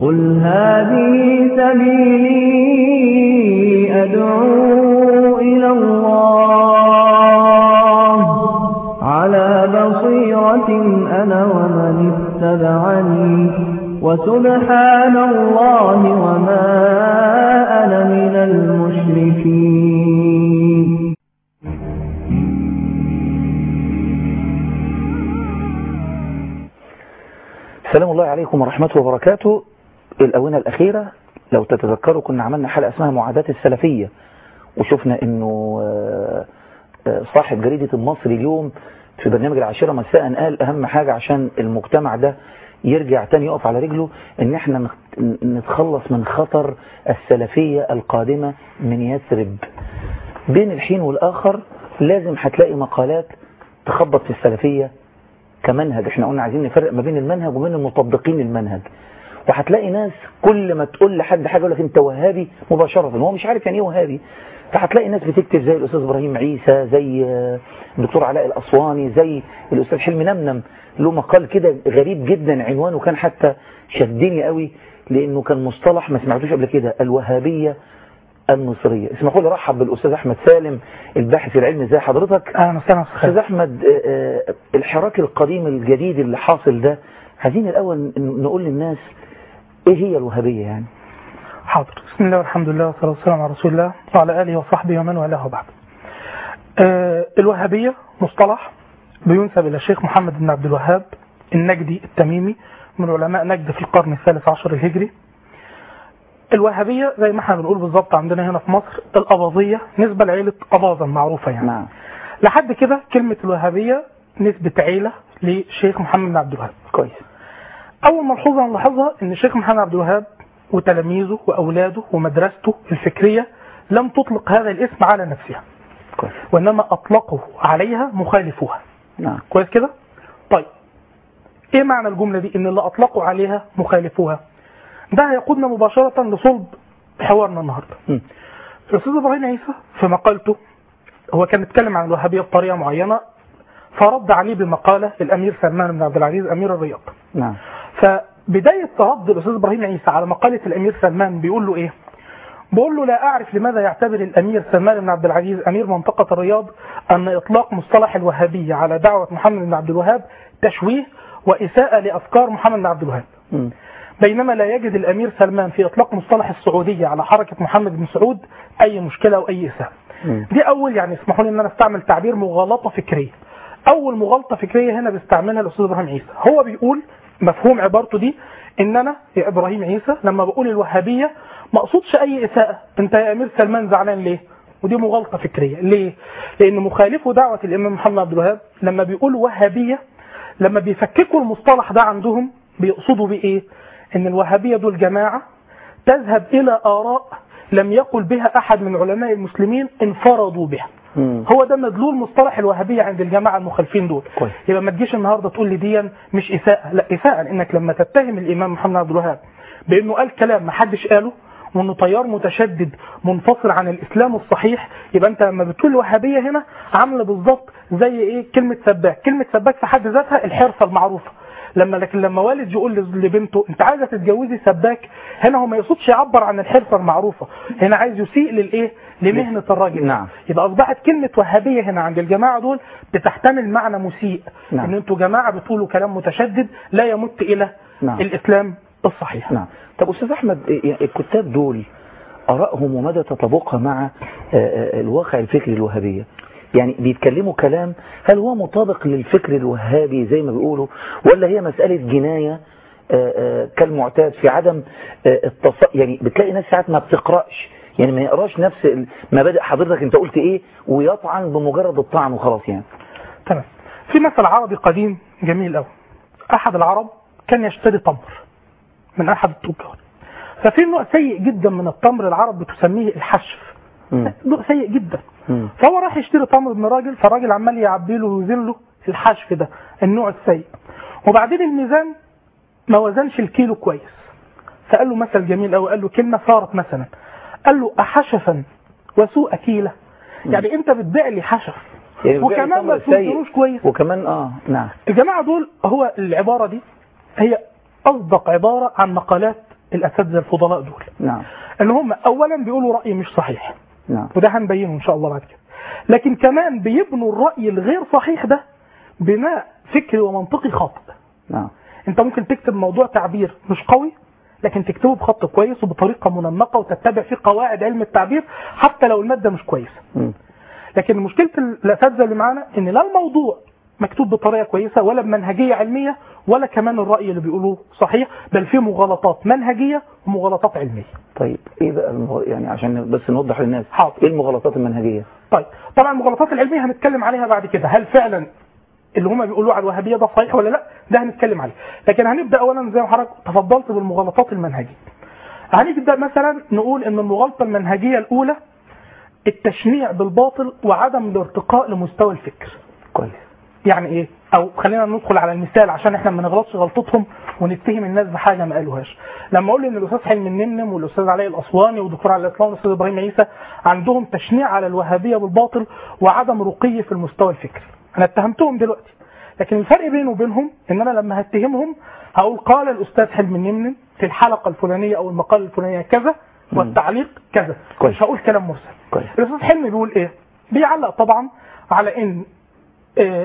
قل هذه سبيلي أدعو إلى الله على بصيرة أنا ومن اتبعني وسبحان الله وما أنا من المشركين سلام الله عليكم ورحمته وبركاته الأونة الأخيرة لو تتذكروا كنا عملنا حلقة اسمها معاداة السلفية وشفنا انه آه، آه، صاحب جريدة المصري اليوم في برنامج العاشرة مساء قال اهم حاجة عشان المجتمع ده يرجع تاني يقف على رجله ان احنا نخ- نتخلص من خطر السلفية القادمة من يثرب بين الحين والآخر لازم هتلاقي مقالات تخبط في السلفية كمنهج احنا قلنا عايزين نفرق ما بين المنهج وبين المطبقين المنهج وهتلاقي ناس كل ما تقول لحد حاجه يقول لك انت وهابي مباشره هو مش عارف يعني ايه وهابي فهتلاقي ناس بتكتب زي الاستاذ ابراهيم عيسى زي آه، الدكتور علاء الاسواني زي الاستاذ حلمي نمنم له مقال كده غريب جدا عنوانه كان حتى شدني قوي لانه كان مصطلح ما سمعتوش قبل كده الوهابيه المصريه اسمحوا لي ارحب بالاستاذ احمد سالم الباحث العلمي زي حضرتك اهلا وسهلا أستاذ استاذ خالد. احمد آه، آه، الحراك القديم الجديد اللي حاصل ده عايزين الاول ن- نقول للناس ايه هي الوهابيه يعني حاضر بسم الله والحمد لله والصلاه والسلام على رسول الله وعلى اله وصحبه ومن والاه بعد. آه الوهابيه مصطلح بينسب الى الشيخ محمد بن عبد الوهاب النجدي التميمي من علماء نجد في القرن الثالث عشر الهجري. الوهابيه زي ما احنا بنقول بالظبط عندنا هنا في مصر الاباضيه نسبه لعيله اباظه معروفه يعني. نعم لحد كده كلمه الوهابيه نسبه عيله للشيخ محمد بن عبد الوهاب. كويس أول ملحوظة نلاحظها إن الشيخ محمد عبد الوهاب وتلاميذه وأولاده ومدرسته الفكرية لم تطلق هذا الاسم على نفسها كويس وإنما أطلقه عليها مخالفوها نعم كويس كده؟ طيب إيه معنى الجملة دي؟ إن اللي أطلقوا عليها مخالفوها ده هيقودنا مباشرة لصلب حوارنا النهاردة م. الأستاذ إبراهيم عيسى في مقالته هو كان بيتكلم عن الوهابية بطريقة معينة فرد عليه بمقالة الأمير سلمان بن عبد العزيز أمير الرياض نعم فبداية رد الأستاذ إبراهيم عيسى على مقالة الأمير سلمان بيقول له إيه؟ بيقول له لا أعرف لماذا يعتبر الأمير سلمان بن عبد العزيز أمير منطقة الرياض أن إطلاق مصطلح الوهابية على دعوة محمد بن عبد الوهاب تشويه وإساءة لأفكار محمد بن عبد الوهاب م. بينما لا يجد الأمير سلمان في إطلاق مصطلح السعودية على حركة محمد بن سعود أي مشكلة أو أي إساءة م. دي أول يعني اسمحوا لي إن أنا أستعمل تعبير مغالطة فكرية أول مغالطة فكرية هنا بيستعملها الأستاذ إبراهيم عيسى هو بيقول مفهوم عبارته دي إن أنا يا إبراهيم عيسى لما بقول الوهابية ما أقصدش أي إساءة أنت يا أمير سلمان زعلان ليه؟ ودي مغالطة فكرية ليه؟ لأن مخالفو دعوة الإمام محمد عبد الوهاب لما بيقولوا وهابية لما بيفككوا المصطلح ده عندهم بيقصدوا بإيه؟ إن الوهابية دول جماعة تذهب إلى آراء لم يقل بها أحد من علماء المسلمين انفردوا بها م. هو ده مدلول مصطلح الوهابية عند الجماعة المخالفين دول كويس. يبقى ما تجيش النهاردة تقول لي دي مش إساءة لا إساءة لأنك لما تتهم الإمام محمد عبد الوهاب بأنه قال كلام ما حدش قاله وانه تيار متشدد منفصل عن الاسلام الصحيح يبقى انت لما بتقول الوهابيه هنا عامله بالظبط زي ايه كلمه سباك كلمه سباك في حد ذاتها الحرفه المعروفه لما لكن لما والد يقول لبنته انت عايزه تتجوزي سباك هنا هو ما يقصدش يعبر عن الحرفه المعروفه هنا عايز يسيء للايه لمهنه الراجل نعم. يبقى اصبحت كلمه وهابيه هنا عند الجماعه دول بتحتمل معنى مسيء نعم. ان انتوا جماعه بتقولوا كلام متشدد لا يمت الى نعم. الاسلام الصحيح نعم طب استاذ احمد يعني الكتاب دول ارائهم ومدى تطابقها مع آه، آه، الواقع الفكري الوهابيه يعني بيتكلموا كلام هل هو مطابق للفكر الوهابي زي ما بيقولوا ولا هي مسألة جناية آه، آه، كالمعتاد في عدم آه، التص... يعني بتلاقي ناس ساعات ما بتقرأش يعني ما يقراش نفس ال- مبادئ حضرتك انت قلت ايه ويطعن بمجرد الطعن وخلاص يعني تمام في مثل عربي قديم جميل قوي احد العرب كان يشتري تمر من احد التجار ففي نوع سيء جدا من التمر العرب بتسميه الحشف مم. نوع سيء جدا مم. فهو راح يشتري تمر من راجل فالراجل عمال يعبي له ويوزن له الحشف ده النوع السيء وبعدين الميزان ما وزنش الكيلو كويس فقال له مثل جميل قوي قال له كلمه صارت مثلا قال له احشفا وسوء كيله يعني انت بتبيع لي حشف يعني بيبيع وكمان التمر ما السيء. توزنوش كويس وكمان اه نعم الجماعة دول هو العبارة دي هي أصدق عبارة عن مقالات الاساتذه الفضلاء دول نعم ان هم اولا بيقولوا راي مش صحيح نعم وده هنبينه ان شاء الله بعد كده لكن كمان بيبنوا الراي الغير صحيح ده بناء فكري ومنطقي خاطئ نعم انت ممكن تكتب موضوع تعبير مش قوي لكن تكتبه بخط كويس وبطريقه منمقه وتتبع فيه قواعد علم التعبير حتى لو الماده مش كويسه مم. لكن مشكله الاساتذه اللي معانا ان لا الموضوع مكتوب بطريقه كويسه ولا بمنهجيه علميه ولا كمان الراي اللي بيقولوه صحيح بل فيه مغالطات منهجيه ومغالطات علميه طيب ايه بقى المغ... يعني عشان بس نوضح للناس حاضر. ايه المغالطات المنهجيه طيب طبعا المغالطات العلميه هنتكلم عليها بعد كده هل فعلا اللي هم بيقولوا على الوهابيه ده صحيح ولا لا ده هنتكلم عليه لكن هنبدا اولا زي ما حضرتك تفضلت بالمغالطات المنهجيه هنبدا مثلا نقول ان المغالطه المنهجيه الاولى التشنيع بالباطل وعدم الارتقاء لمستوى الفكر كويس يعني ايه او خلينا ندخل على المثال عشان احنا ما نغلطش غلطتهم ونتهم الناس بحاجه ما قالوهاش لما اقول ان الاستاذ حلمي النمنم والاستاذ علاء الاسواني والدكتور علي الاسلام والاستاذ ابراهيم عيسى عندهم تشنيع على الوهابيه بالباطل وعدم رقي في المستوى الفكري انا اتهمتهم دلوقتي لكن الفرق بينه وبينهم ان انا لما هتهمهم هقول قال الاستاذ حلمي النمنم في الحلقه الفلانيه او المقال الفلانيه كذا والتعليق كذا كويس. مش هقول كلام مرسل كويس الاستاذ حلمي بيقول ايه بيعلق طبعا على ان آه،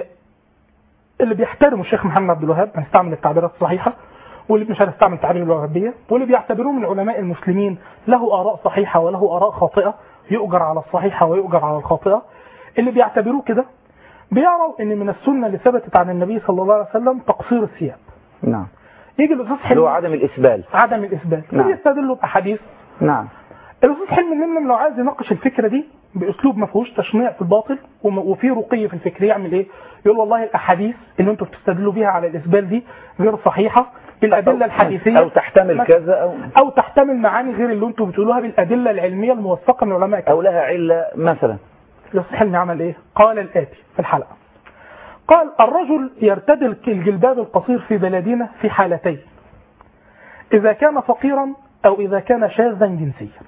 اللي بيحترموا الشيخ محمد عبد الوهاب هنستعمل التعبيرات الصحيحه واللي مش هنستعمل تعبير الوهابيه واللي بيعتبروه من علماء المسلمين له اراء صحيحه وله اراء خاطئه يؤجر على الصحيحه ويؤجر على الخاطئه اللي بيعتبروه كده بيروا ان من السنه اللي ثبتت عن النبي صلى الله عليه وسلم تقصير الثياب نعم يجي الاستاذ اللي هو حلمي عدم الاسبال عدم الاثبات نعم. ويستدلوا باحاديث نعم الاستاذ حلمي النمنم لو عايز يناقش الفكره دي باسلوب ما فيهوش تشنيع في الباطل وم- وفيه رقي في الفكر يعمل ايه؟ يقول والله الاحاديث اللي انتم بتستدلوا بيها على الاسبال دي غير صحيحه بالادله الحديثيه او تحتمل مثلا- كذا او او تحتمل معاني غير اللي انتم بتقولوها بالادله العلميه الموثقه من علماء او لها عله مثلا الاستاذ حلمي عمل ايه؟ قال الاتي في الحلقه قال الرجل يرتدي الجلباب القصير في بلدنا في حالتين اذا كان فقيرا او اذا كان شاذا جنسيا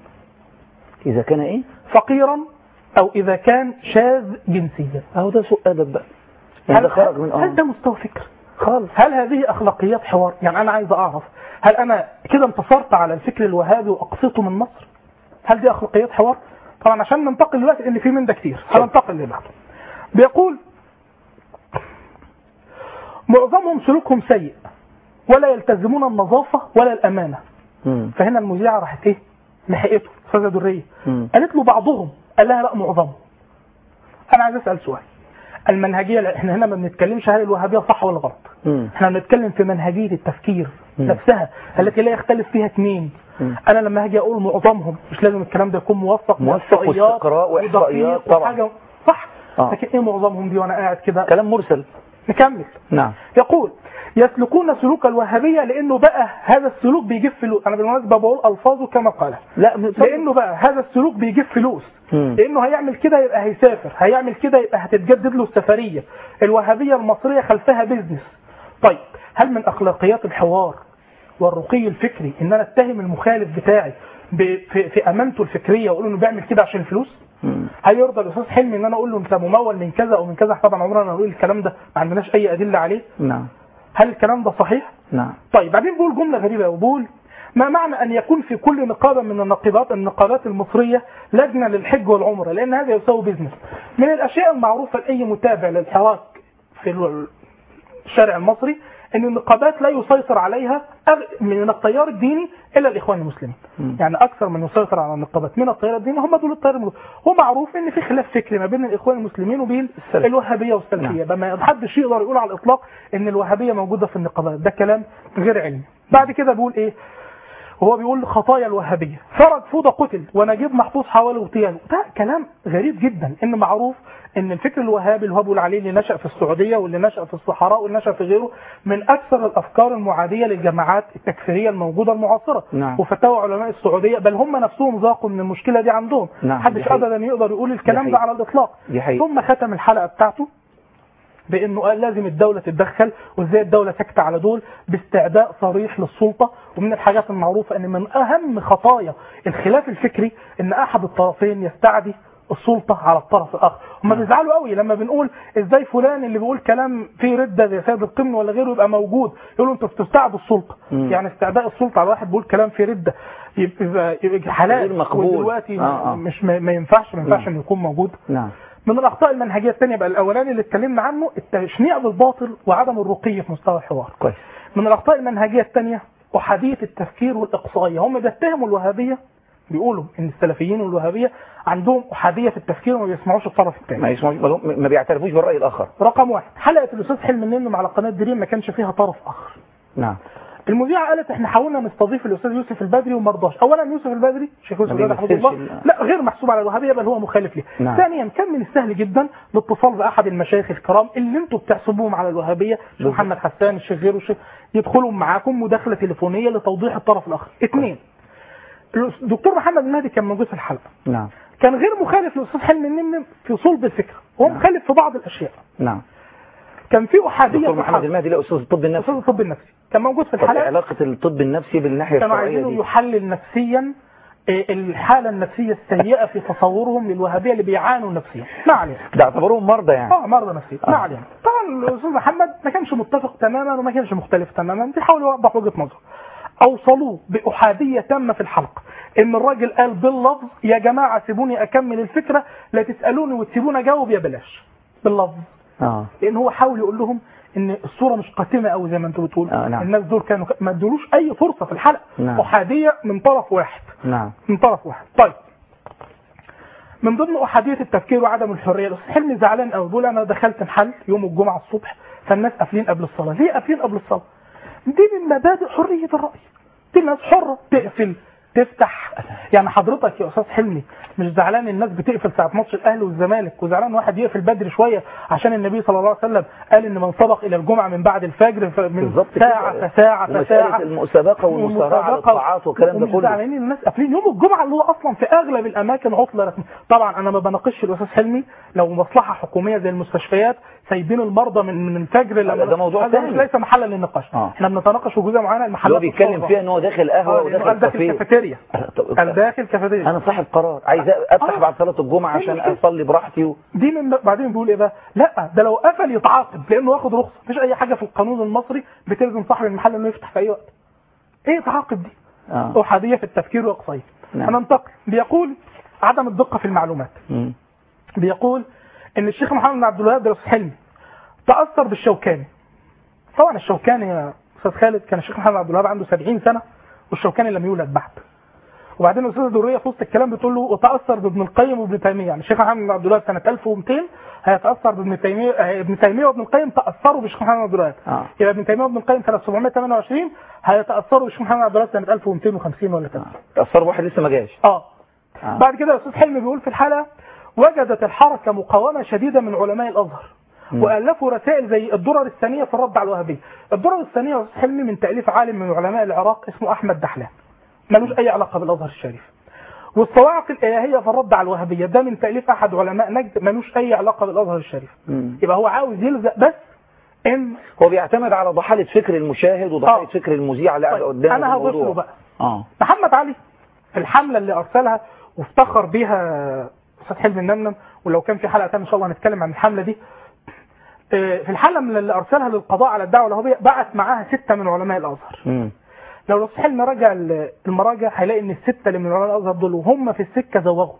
اذا كان ايه فقيرا او اذا كان شاذ جنسيا اهو ده سوء ادب بقى يعني ده خرج من هل اه ده مستوى فكر خالص هل هذه اخلاقيات حوار يعني انا عايز اعرف هل انا كده انتصرت على الفكر الوهابي واقصيته من مصر هل دي اخلاقيات حوار طبعا عشان ننتقل دلوقتي لان في من ده كتير هننتقل لبعض بيقول معظمهم سلوكهم سيء ولا يلتزمون النظافه ولا الامانه مم. فهنا المذيعه راحت ايه لحقته استاذه دريه مم. قالت له بعضهم قال لها لا معظمهم انا عايز اسال سؤال المنهجيه لا، احنا هنا ما بنتكلمش هل الوهابيه صح ولا غلط مم. احنا بنتكلم في منهجيه التفكير مم. نفسها التي لا يختلف فيها اثنين مم. انا لما هاجي اقول معظمهم مش لازم الكلام ده يكون موثق موثق بإحصائيات واستقراء وإحصائيات ودقيق طبعا. وحاجة صح آه. لكن ايه معظمهم دي وانا قاعد كده كلام مرسل نكمل نعم يقول يسلكون سلوك الوهابيه لانه بقى هذا السلوك بيجيب فلوس انا بالمناسبه بقول الفاظه كما قالها لا م- لانه بقى هذا السلوك بيجيب فلوس مم. لانه هيعمل كده يبقى هيسافر هيعمل كده يبقى هتتجدد له السفريه الوهابيه المصريه خلفها بيزنس طيب هل من اخلاقيات الحوار والرقي الفكري ان انا اتهم المخالف بتاعي ب- في, في امانته الفكريه واقول انه بيعمل كده عشان الفلوس مم. هل يرضى الاستاذ حلمي ان انا اقول له انت ممول من كذا او من كذا طبعا عمرنا ما نقول الكلام ده ما عندناش اي ادله عليه نعم هل الكلام ده صحيح نعم طيب بعدين بقول جملة غريبة وبقول ما معنى أن يكون في كل نقابة من النقابات النقابات المصرية لجنة للحج والعمرة لأن هذا يساوي بيزنس من الأشياء المعروفة لأي متابع للحراك في ال- الشارع المصري أن النقابات لا يسيطر عليها أغ- من التيار الديني إلا الإخوان المسلمين مم. يعني أكثر من يسيطر على النقابات من التيار الديني هم دول التيار المسلم ومعروف أن في خلاف فكري ما بين الإخوان المسلمين وبين السلف. الوهابية والسلفية بما محدش يقدر يقول على الإطلاق أن الوهابية موجودة في النقابات ده كلام غير علمي بعد كده بيقول إيه وهو بيقول خطايا الوهابية فرج فوضى قتل ونجيب محفوظ حوالي اغتياله ده كلام غريب جدا ان معروف ان الفكر الوهابي اللي هو بيقول عليه اللي نشأ في السعودية واللي نشأ في الصحراء واللي نشأ في غيره من اكثر الافكار المعادية للجماعات التكفيرية الموجودة المعاصرة نعم. وفتاوى علماء السعودية بل هم نفسهم ذاقوا من المشكلة دي عندهم نعم، دي محدش حقيقة. ابدا يقدر يقول الكلام دي ده حقيقة. على الاطلاق دي حقيقة. ثم ختم الحلقة بتاعته بانه قال لازم الدوله تتدخل وازاي الدوله سكت على دول باستعداء صريح للسلطه ومن الحاجات المعروفه ان من اهم خطايا الخلاف الفكري ان احد الطرفين يستعدي السلطه على الطرف الاخر هم نعم. بيزعلوا قوي لما بنقول ازاي فلان اللي بيقول كلام فيه رده زي سيد القمن ولا غيره يبقى موجود يقولوا انتوا بتستعدوا السلطه مم. يعني استعداء السلطه على واحد بيقول كلام فيه رده يبقى, يبقى حلال غير مقبول. ودلوقتي آه، آه. مش ما ما ينفعش ما ينفعش مم. انه يكون موجود نعم من الاخطاء المنهجيه الثانيه بقى الاولاني اللي اتكلمنا عنه التشنيع بالباطل وعدم الرقي في مستوى الحوار كويس من الاخطاء المنهجيه الثانيه احاديه التفكير والاقصائيه هم بيتهموا الوهابيه بيقولوا ان السلفيين والوهابيه عندهم احاديه في التفكير وما بيسمعوش الطرف الثاني ما يسمعوش ما لهم- ما بيعترفوش بالراي الاخر رقم واحد حلقه الاستاذ حلمي النمر على قناه دريم ما كانش فيها طرف اخر نعم المذيعه قالت احنا حاولنا نستضيف الاستاذ يوسف البدري وما رضاش اولا يوسف البدري شيخ يوسف ما البدري رحمه بيمثلش الله ال- لا غير محسوب على الوهابيه بل هو مخالف ليه نعم. ثانيا كان من السهل جدا الاتصال باحد المشايخ الكرام اللي انتم بتحسبوهم على الوهابيه الشيخ بالظبط. محمد حسان الشيخ غيره الشيخ يدخلوا معاكم مداخله تليفونيه لتوضيح الطرف الاخر اثنين الدكتور محمد المهدي كان موجود في الحلقه نعم كان غير مخالف للاستاذ حلمي النمنم في صلب الفكره هو نعم. مخالف في بعض الاشياء نعم كان في احاديه دكتور في محمد الحلقة. المهدي له استاذ الطب النفسي استاذ الطب النفسي كان موجود في طب الحلقه علاقه الطب النفسي بالناحيه كانوا الشرعيه عايزينه دي يحلل نفسيا إيه، الحالة النفسية السيئة في تصورهم للوهابية اللي بيعانوا نفسيا ما علينا ده اعتبروهم مرضى يعني اه مرضى نفسية ما علينا طبعا الأستاذ محمد ما كانش متفق تماما وما كانش مختلف تماما بيحاول يوضح وجهة نظره أوصلوه بأحادية تامة في الحلقة إن الراجل قال باللفظ يا جماعة سيبوني أكمل الفكرة لا تسألوني وتسيبوني أجاوب يا بلاش باللفظ اه لان هو حاول يقول لهم ان الصوره مش قاتمه قوي زي ما انتوا بتقولوا آه، نعم. الناس دول كانوا ما ادولوش اي فرصه في الحلقه نعم. احاديه من طرف واحد نعم من طرف واحد طيب من ضمن احاديه التفكير وعدم الحريه الاستاذ حلمي زعلان قوي بيقول انا دخلت محل يوم الجمعه الصبح فالناس قافلين قبل الصلاه ليه قافلين قبل الصلاه دي من مبادئ حريه الراي دي الناس حره تقفل تفتح يعني حضرتك يا استاذ حلمي مش زعلان الناس بتقفل ساعه ماتش الاهلي والزمالك وزعلان واحد يقفل بدري شويه عشان النبي صلى الله عليه وسلم قال ان من سبق الى الجمعه من بعد الفجر ف- من بالظبط ساعه كده. فساعه ومسألة فساعه المسابقة والمسارعة والمسابقة للطاعات والكلام ده ومش كله زعلانين الناس قافلين يوم الجمعه اللي هو اصلا في اغلب الاماكن عطله رسمي طبعا انا ما بناقش الاستاذ حلمي لو مصلحه حكوميه زي المستشفيات سايبين المرضى من من الفجر لما ده موضوع هذا تاني. مش ليس محلا للنقاش آه. احنا بنتناقش في جزئيه معينه اللي المحلات هو بيتكلم الصغرى. فيها ان هو داخل اه قهوة لأنه قال وداخل داخل كافيه كافيتيريا طب- قال داخل كافيتيريا انا صاحب قرار عايز افتح آه. بعد صلاة الجمعة إيه عشان المشكلة؟ اصلي براحتي و... دي من بعدين بيقول ايه بقى لا ده لو قفل يتعاقب لانه واخد رخصه مفيش اي حاجه في القانون المصري بتلزم صاحب المحل انه يفتح في اي وقت ايه يتعاقب دي آه. احاديه في التفكير واقصائيه نعم. هننتقل بيقول عدم الدقه في المعلومات مم. بيقول ان الشيخ محمد بن عبد الوهاب درس حلمي تاثر بالشوكاني طبعا الشوكاني يا استاذ خالد كان الشيخ محمد بن عبد الوهاب عنده 70 سنه والشوكاني لم يولد بعد وبعدين الاستاذه دريه في وسط الكلام بتقول له وتاثر بابن القيم وابن تيميه يعني الشيخ محمد بن عبد الوهاب سنه 1200 هيتاثر بابن تيميه آه، ابن تيميه وابن القيم تاثروا بالشيخ محمد بن عبد الوهاب آه. يبقى ابن تيميه وابن القيم سنه 728 هيتاثروا بالشيخ محمد بن عبد الوهاب سنه 1250 ولا كده تأثر واحد لسه ما جاش اه آه. بعد كده الاستاذ حلمي بيقول في الحلقه وجدت الحركه مقاومه شديده من علماء الازهر مم. والفوا رسائل زي الدرر الثانيه في الرد على الوهابيه الدرر الثانيه يا استاذ حلمي من تاليف عالم من علماء العراق اسمه احمد دحلان ملوش اي علاقه بالازهر الشريف والصواعق الالهيه في الرد على الوهابيه ده من تاليف احد علماء نجد ملوش اي علاقه بالازهر الشريف مم. يبقى هو عاوز يلزق بس ان هو بيعتمد على ضحالة فكر المشاهد وضحالة آه. فكر المذيع اللي قاعد طيب قدامه انا في هضيف الموضوع. له بقى اه محمد علي في الحملة اللي أرسلها وافتخر بيها أستاذ حلمي النمنم ولو كان في حلقة تانية إن شاء الله هنتكلم عن الحملة دي آه، في الحلقة من اللي أرسلها للقضاء على الدعوة الوهابية بعت معاها ستة من علماء الأزهر مم. لو الأستاذ حلمي راجع ال- المراجع هيلاقي إن الستة اللي من علماء الأزهر دول وهم في السكة زوغوا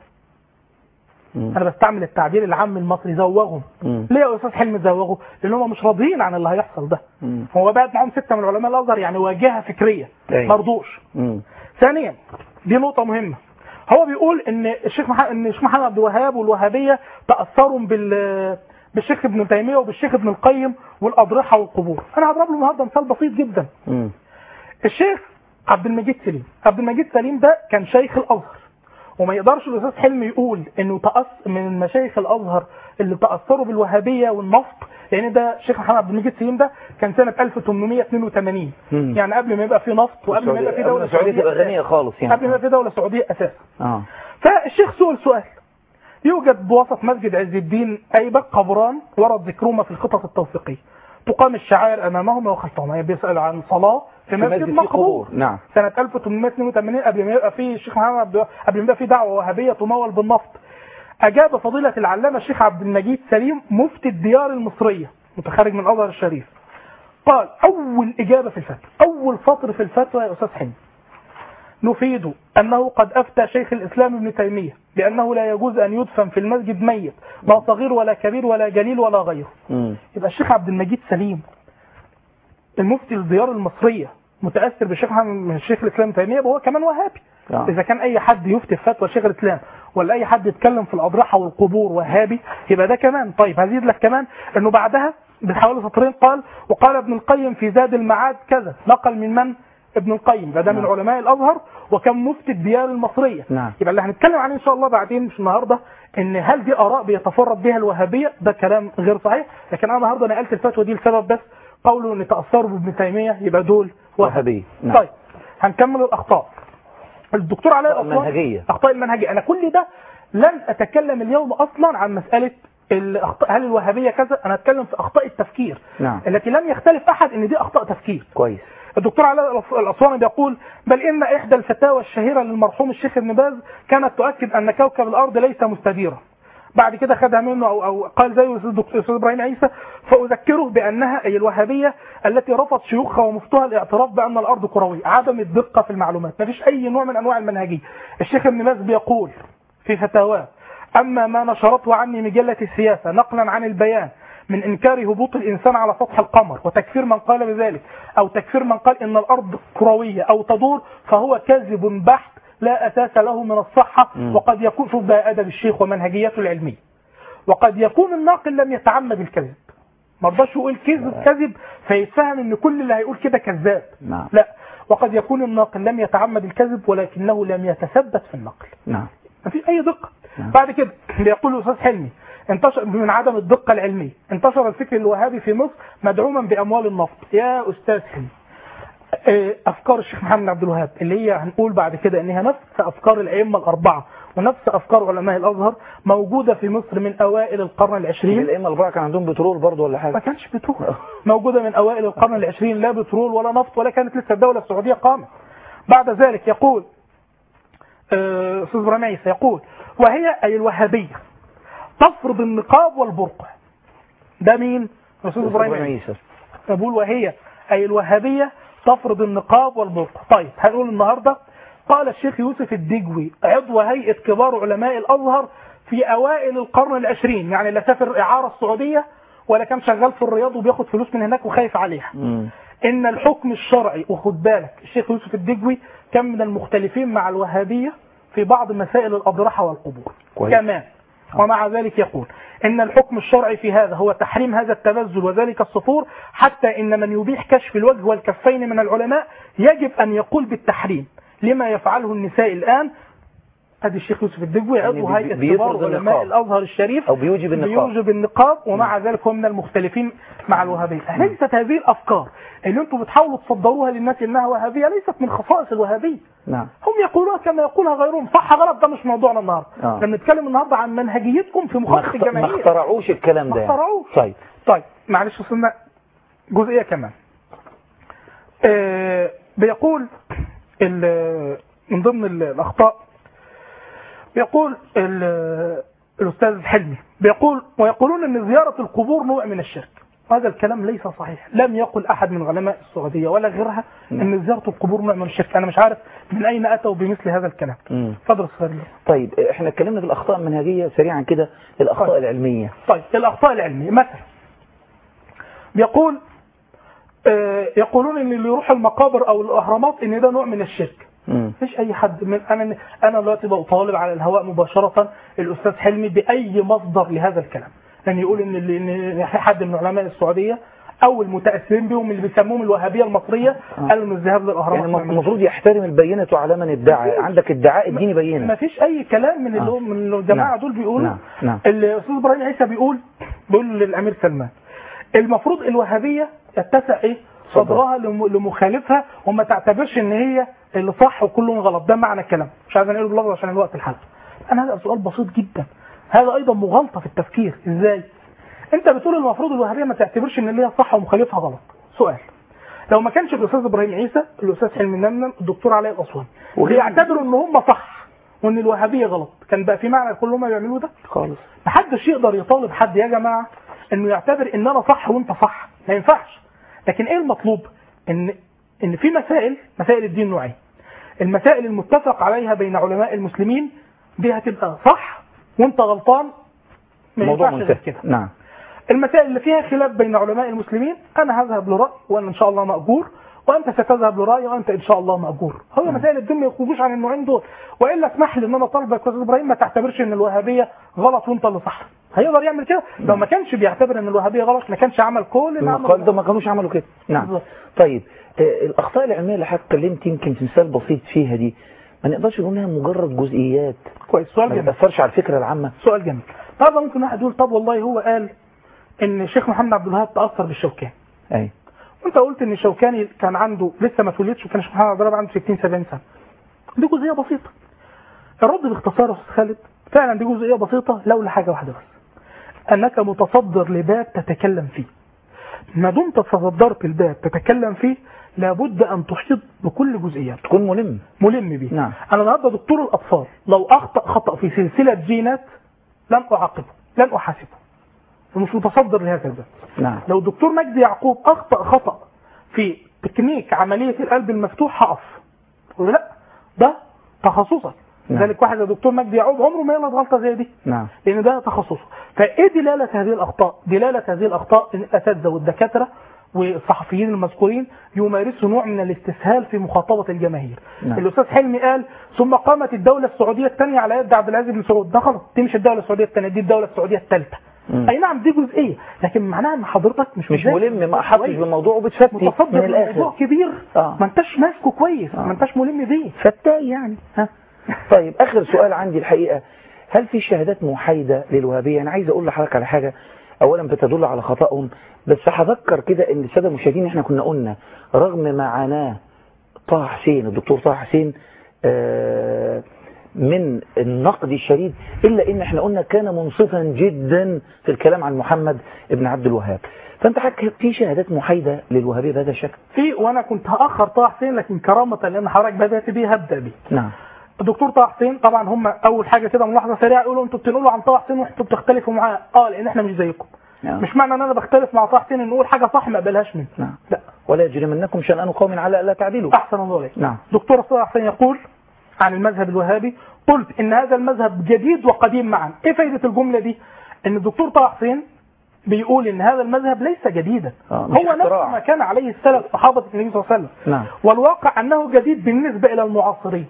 مم. أنا بستعمل التعبير العام المصري زوغهم مم. ليه يا أستاذ حلمي زوغوا؟ لأن هم مش راضيين عن اللي هيحصل ده مم. هو بعت معاهم ستة من علماء الأزهر يعني واجهة فكرية أيوة. مرضوش مم. ثانيا دي نقطة مهمة هو بيقول ان الشيخ محمد ان الشيخ محمد عبد الوهاب والوهابية تأثروا بال بالشيخ ابن تيمية وبالشيخ ابن القيم والأضرحة والقبور أنا هضرب له النهارده مثال بسيط جدا مم. الشيخ عبد المجيد سليم عبد المجيد سليم ده كان شيخ الأزهر وما يقدرش الأستاذ حلمي يقول إنه تأث من مشايخ الأزهر اللي تأثروا بالوهابية والنفط لأن ده الشيخ محمد عبد المجيد سليم ده كان سنة 1882 مم. يعني قبل ما يبقى في نفط وقبل ما يبقى في دولة السعودية تبقى سعودية غنية خالص قبل ما يعني يبقى في دولة سعودية أساسا اه فالشيخ سئل سؤال يوجد بوسط مسجد عز الدين أيبك قبران ورد ذكرهما في الخطط التوثيقية تقام الشعائر أمامهما وخلفهما يعني بيسأل عن صلاة في في مسجد مسجد فيه مقبور قبور نعم سنة 1882 قبل ما يبقى في الشيخ محمد عبد الوهاب- قبل ما يبقى في دعوة وهابية تمول بالنفط اجاب فضيله العلامه الشيخ عبد المجيد سليم مفتي الديار المصريه متخرج من الازهر الشريف قال اول اجابه في الفتوى اول سطر في الفتوى يا استاذ حلمي نفيد أنه قد أفتى شيخ الإسلام ابن تيمية بأنه لا يجوز أن يدفن في المسجد ميت لا صغير ولا كبير ولا جليل ولا غيره مم. يبقى الشيخ عبد المجيد سليم المفتي الديار المصرية متأثر بشيخ من الشيخ الإسلام ابن تيمية وهو كمان وهابي آه. إذا كان أي حد يفتي في فتوى شيخ الإسلام ولا أي حد يتكلم في الأضرحة والقبور وهابي يبقى ده كمان طيب هزيد لك كمان أنه بعدها بحوالي سطرين قال وقال ابن القيم في زاد المعاد كذا نقل من من؟ ابن القيم ده, ده من نعم. علماء الازهر وكان مفتي الديار المصريه نعم. يبقى اللي هنتكلم عنه ان شاء الله بعدين مش النهارده ان هل دي اراء بيتفرد بها الوهابيه ده كلام غير صحيح لكن انا النهارده نقلت الفتوى دي لسبب بس قوله ان تاثروا بابن تيميه يبقى دول وهابية. نعم. طيب هنكمل الاخطاء الدكتور علاء أخطاء الأسوان المنهجية. اخطاء المنهجيه انا كل ده لن اتكلم اليوم اصلا عن مساله الأخطاء هل الوهابيه كذا انا هتكلم في اخطاء التفكير نعم. التي لم يختلف احد ان دي اخطاء تفكير كويس الدكتور علاء الأسواني بيقول بل إن إحدى الفتاوى الشهيرة للمرحوم الشيخ ابن باز كانت تؤكد أن كوكب الأرض ليس مستديرا بعد كده خدها منه أو, أو قال زي الدكتور أستاذ إبراهيم عيسى فأذكره بأنها أي الوهابية التي رفض شيوخها ومفتوها الاعتراف بأن الأرض كروية عدم الدقة في المعلومات ما فيش أي نوع من أنواع المنهجية الشيخ ابن باز بيقول في فتاواه أما ما نشرته عني مجلة السياسة نقلا عن البيان من إنكار هبوط الإنسان على سطح القمر وتكفير من قال بذلك أو تكفير من قال إن الأرض كروية أو تدور فهو كذب بحت لا أساس له من الصحة مم. وقد يكون شوف بقى أدب الشيخ ومنهجيته العلمية وقد يكون الناقل لم يتعمد الكذب ما رضاش يقول كذب كذب فيتفهم ان كل اللي هيقول كده كذاب نعم. لا وقد يكون الناقل لم يتعمد الكذب ولكنه لم يتثبت في النقل نعم ما فيش اي دقه نعم. بعد كده بيقول الاستاذ حلمي انتشر من عدم الدقه العلميه انتشر الفكر الوهابي في مصر مدعوما باموال النفط يا استاذ حلمي آه، افكار الشيخ محمد عبد الوهاب اللي هي هنقول بعد كده انها نفس افكار الائمه الاربعه ونفس افكار علماء الازهر موجوده في مصر من اوائل القرن العشرين الأئمة الأربعة كان عندهم بترول برضه ولا ما حاجة كانش بترول موجودة من أوائل القرن العشرين لا بترول ولا نفط ولا كانت لسه الدولة السعودية قامت بعد ذلك يقول آه، أستاذ إبراهيم عيسى يقول وهي أي الوهابية تفرض النقاب والبرقع ده مين؟ أستاذ إبراهيم عيسى عيسى بقول وهي أي الوهابية تفرض النقاب والبرقع طيب هنقول النهاردة قال الشيخ يوسف الدجوي عضو هيئة كبار علماء الأزهر في أوائل القرن العشرين يعني لا سافر إعارة السعودية ولا كان شغال في الرياض وبياخد فلوس من هناك وخايف عليها مم. إن الحكم الشرعي وخد بالك الشيخ يوسف الدجوي كان من المختلفين مع الوهابية في بعض مسائل الأضرحة والقبور كويس. كمان ومع ذلك يقول إن الحكم الشرعي في هذا هو تحريم هذا التبذل وذلك الصفور حتى إن من يبيح كشف الوجه والكفين من العلماء يجب أن يقول بالتحريم لما يفعله النساء الآن ادي الشيخ يوسف الدجوي يعني عضو بي- هيئة بيفرض كبار علماء النقاب. الأزهر الشريف أو بيوجب النقاب. بيوجب النقاب ومع ذلك هو من المختلفين مع الوهابية ليست هذه الأفكار اللي انتم بتحاولوا تصدروها للناس إنها وهابية ليست من خصائص الوهابية نعم هم يقولوها كما يقولها غيرهم صح غلط ده مش موضوعنا النهارده آه. احنا بنتكلم النهارده عن منهجيتكم في ما مخاطبه اخت- ما الجماهير اخترعوش الكلام ما ده يعني. اخترعوش. طيب طيب معلش وصلنا جزئيه كمان آه بيقول ال- من ضمن ال- الاخطاء بيقول ال- الاستاذ حلمي بيقول ويقولون ان زياره القبور نوع من الشرك هذا الكلام ليس صحيح لم يقل احد من علماء السعوديه ولا غيرها ان زياره القبور نوع من الشرك انا مش عارف من اين اتوا بمثل هذا الكلام مم. اتفضل استاذ حلمي. طيب احنا اتكلمنا في الأخطاء المنهجية سريعا كده الأخطاء طيب. العلمية طيب الأخطاء العلمية مثلا بيقول آه، يقولون ان اللي يروح المقابر او الاهرامات ان ده نوع من الشرك مم. مفيش اي حد من انا انا دلوقتي بطالب على الهواء مباشره الاستاذ حلمي باي مصدر لهذا الكلام لان يقول ان اللي ان حد من علماء السعوديه او المتاثرين بهم اللي بيسموهم الوهابيه المصريه قالوا ان الذهاب للاهرامات يعني نوع من المفروض يحترم البينة على من ادعى عندك ادعاء اديني ما بينة فيش اي كلام من اللي آه. هم من الجماعه نعم. دول بيقولوا نعم. نعم. الاستاذ ابراهيم عيسى بيقول بيقول للامير سلمان المفروض الوهابيه يتسع ايه صدر. صدرها لم- لمخالفها وما تعتبرش ان هي اللي صح وكلهم غلط ده معنى الكلام مش عايز انقله باللفظ عشان الوقت الحلقه انا هذا سؤال بسيط جدا هذا ايضا مغالطه في التفكير ازاي انت بتقول المفروض الوهابيه ما تعتبرش ان اللي هي صح ومخالفها غلط سؤال لو ما كانش الاستاذ ابراهيم عيسى الاستاذ حلمي نمنم الدكتور علاء الاسواني وغير- بيعتبروا ان هم صح وان الوهابيه غلط كان بقى في معنى كل هم بيعملوه ده خالص محدش يقدر يطالب حد يا جماعه انه يعتبر ان انا صح وانت صح ما ينفعش لكن ايه المطلوب ان ان في مسائل مسائل الدين نوعين المسائل المتفق عليها بين علماء المسلمين دي هتبقى صح وانت غلطان ما موضوع ينفعش غير منتهي كده نعم المسائل اللي فيها خلاف بين علماء المسلمين انا هذهب لراي وانا ان شاء الله ماجور وانت ستذهب لراي وانت ان شاء الله ماجور هو مسائل الدين ما يخرجوش عن النوعين دول والا اسمح لي ان انا طالبك يا استاذ ابراهيم ما تعتبرش ان الوهابيه غلط وانت اللي صح هيقدر يعمل كده لو ما كانش بيعتبر ان الوهابيه غلط ما كانش عمل كل اللي المقال عمله ده ما كانوش عملوا كده نعم بالظبط. طيب آه، الاخطاء العلميه اللي حضرتك اتكلمت يمكن في مثال بسيط فيها دي ما نقدرش نقول انها مجرد جزئيات كويس سؤال ما جميل بتاثرش على الفكره العامه سؤال جميل طبعا ممكن واحد يقول طب والله هو قال ان الشيخ محمد عبد الوهاب تاثر بالشوكاني اي وانت قلت ان الشوكاني كان عنده لسه ما اتولدش وكان الشيخ محمد عبد الوهاب عنده 60 70 سنه دي جزئيه بسيطه الرد باختصار يا استاذ خالد فعلا دي جزئيه بسيطه لولا حاجه واحده بس انك متصدر لباب تتكلم فيه ما دمت تصدرت الباب تتكلم فيه لابد ان تحيط بكل جزئيات تكون ملم ملم بيه نعم. انا النهارده دكتور الاطفال لو اخطا خطا في سلسله جينات لن اعاقبه لن احاسبه ومش متصدر لهذا الباب نعم لو الدكتور مجدي يعقوب اخطا خطا في تكنيك عمليه القلب المفتوح هقف أقول له لا ده تخصصك نعم. ذلك واحد زي دكتور مجدي يعقوب عمره ما يغلط غلطه زي دي نعم لان ده تخصصه فايه دلاله هذه الاخطاء دلاله هذه الاخطاء ان الاساتذه والدكاتره والصحفيين المذكورين يمارسوا نوع من الاستسهال في مخاطبه الجماهير نعم. الاستاذ حلمي قال ثم قامت الدوله السعوديه الثانيه على يد عبد العزيز بن سعود ده غلط دي مش الدوله السعوديه الثانيه دي الدوله السعوديه الثالثه مم. اي نعم دي جزئيه لكن معناها ان حضرتك مش مش مذاكر ملم ما احطش كويس. بالموضوع وبتفتي من متصدر لموضوع الاخر كبير آه. ما انتش ماسكه كويس آه. ما انتش ملم بيه فتاي يعني ها طيب اخر سؤال عندي الحقيقه هل في شهادات محايده للوهابيه انا عايز اقول لحضرتك على حاجه اولا بتدل على خطأهم بس هذكر كده ان الساده المشاهدين احنا كنا قلنا رغم معاناه طه حسين الدكتور طه حسين آه، من النقد الشديد الا ان احنا قلنا كان منصفا جدا في الكلام عن محمد ابن عبد الوهاب فانت حضرتك في شهادات محايده للوهابيه بهذا الشكل في وانا كنت هاخر طه حسين لكن كرامه لان حضرتك بدات بيه هبدا بيه نعم الدكتور طه حسين طبعا هم اول حاجه كده ملاحظه سريعه يقولوا انتوا بتنقلوا عن طه حسين وانتوا بتختلفوا معاه اه لان احنا مش زيكم نعم. مش معنى ان انا بختلف مع طه حسين ان نقول حاجه صح ما اقبلهاش منه نعم لا ولا يجرمنكم شنآن قوم على الا تعدلوا احسن الله عليك نعم دكتور طه حسين يقول عن المذهب الوهابي قلت ان هذا المذهب جديد وقديم معا ايه فايده الجمله دي ان الدكتور طه حسين بيقول ان هذا المذهب ليس جديدا آه، مش هو نفس اختراع. ما كان عليه السلف صحابه النبي صلى الله عليه وسلم نعم والواقع انه جديد بالنسبه الى المعاصرين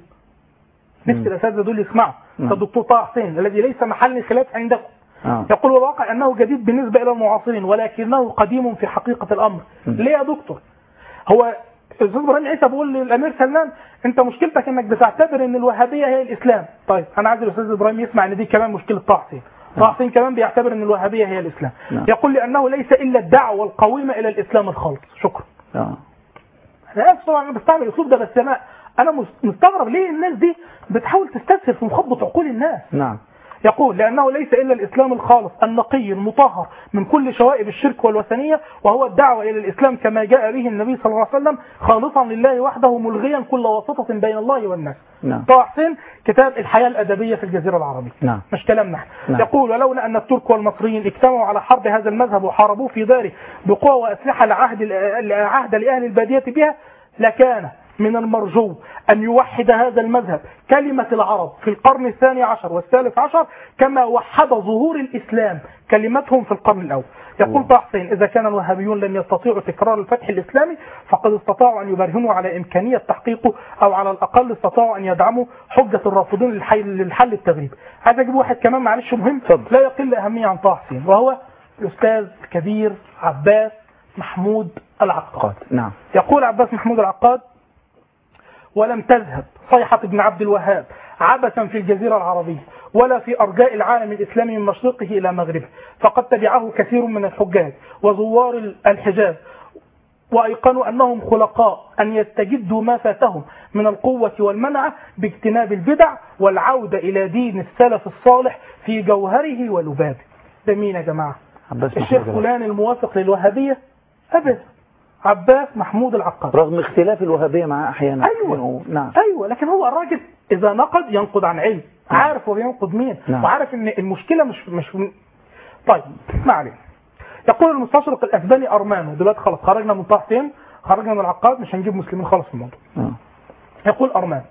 نفس الاساتذه دول يسمعوا نعم. فالدكتور طه حسين الذي ليس محل خلاف عندكم آه. يقول والواقع انه جديد بالنسبه الى المعاصرين ولكنه قديم في حقيقه الامر م. ليه يا دكتور هو الاستاذ ابراهيم عيسى بيقول للامير سلمان انت مشكلتك انك بتعتبر ان الوهابيه هي الاسلام طيب انا عايز الاستاذ ابراهيم يسمع ان دي كمان مشكله طه حسين طه حسين كمان بيعتبر ان الوهابيه هي الاسلام نعم. يقول لانه ليس الا الدعوه القويمه الى الاسلام الخالص شكرا آه. انا اسف طبعا انا بستعمل الاسلوب ده بس انا انا مس- مستغرب ليه الناس دي بتحاول تستسهل في مخاطبه عقول الناس نعم يقول لأنه ليس إلا الإسلام الخالص النقي المطهر من كل شوائب الشرك والوثنية وهو الدعوة إلى الإسلام كما جاء به النبي صلى الله عليه وسلم خالصا لله وحده ملغيا كل واسطة بين الله والناس نعم. طه حسين كتاب الحياة الأدبية في الجزيرة العربية نعم. مش كلامنا احنا. نعم. يقول ولولا أن الترك والمصريين اجتمعوا على حرب هذا المذهب وحاربوه في داره بقوة وأسلحة لعهد العهد لأهل البادية بها لكان من المرجو أن يوحد هذا المذهب كلمة العرب في القرن الثاني عشر والثالث عشر كما وحد ظهور الإسلام كلمتهم في القرن الأول يقول طه حسين إذا كان الوهابيون لم يستطيعوا تكرار الفتح الإسلامي فقد استطاعوا أن يبرهنوا على إمكانية تحقيقه أو على الأقل استطاعوا أن يدعموا حجة الرافضين للحل, للحل التغريبي عايز أجيب واحد كمان معلش مهم اتفضل. لا يقل أهمية عن طه حسين وهو الأستاذ الكبير عباس محمود العقاد قاد نعم يقول عباس محمود العقاد ولم تذهب صيحة ابن عبد الوهاب عبثا في الجزيرة العربية ولا في أرجاء العالم الإسلامي من مشرقه إلى مغربه فقد تبعه كثير من الحجاج وزوار الحجاز وأيقنوا أنهم خلقاء أن يستجدوا ما فاتهم من القوة والمنعة باجتناب البدع والعودة إلى دين السلف الصالح في جوهره ولبابه ده مين يا جماعة عباس الشيخ محمود فلان الموافق للوهابية أبدا عباس محمود العقاد رغم اختلاف الوهابية معاه أحيانا أيوة. نعم ايوه لكن هو الراجل اذا نقد ينقد عن علم عارف هو بينقد مين نعم. وعارف ان المشكله مش مش طيب ما علينا يقول المستشرق الاسباني ارمانو دلوقتي خلاص خرجنا من طه خرجنا من العقاد مش هنجيب مسلمين خالص في الموضوع آه. يقول أرمان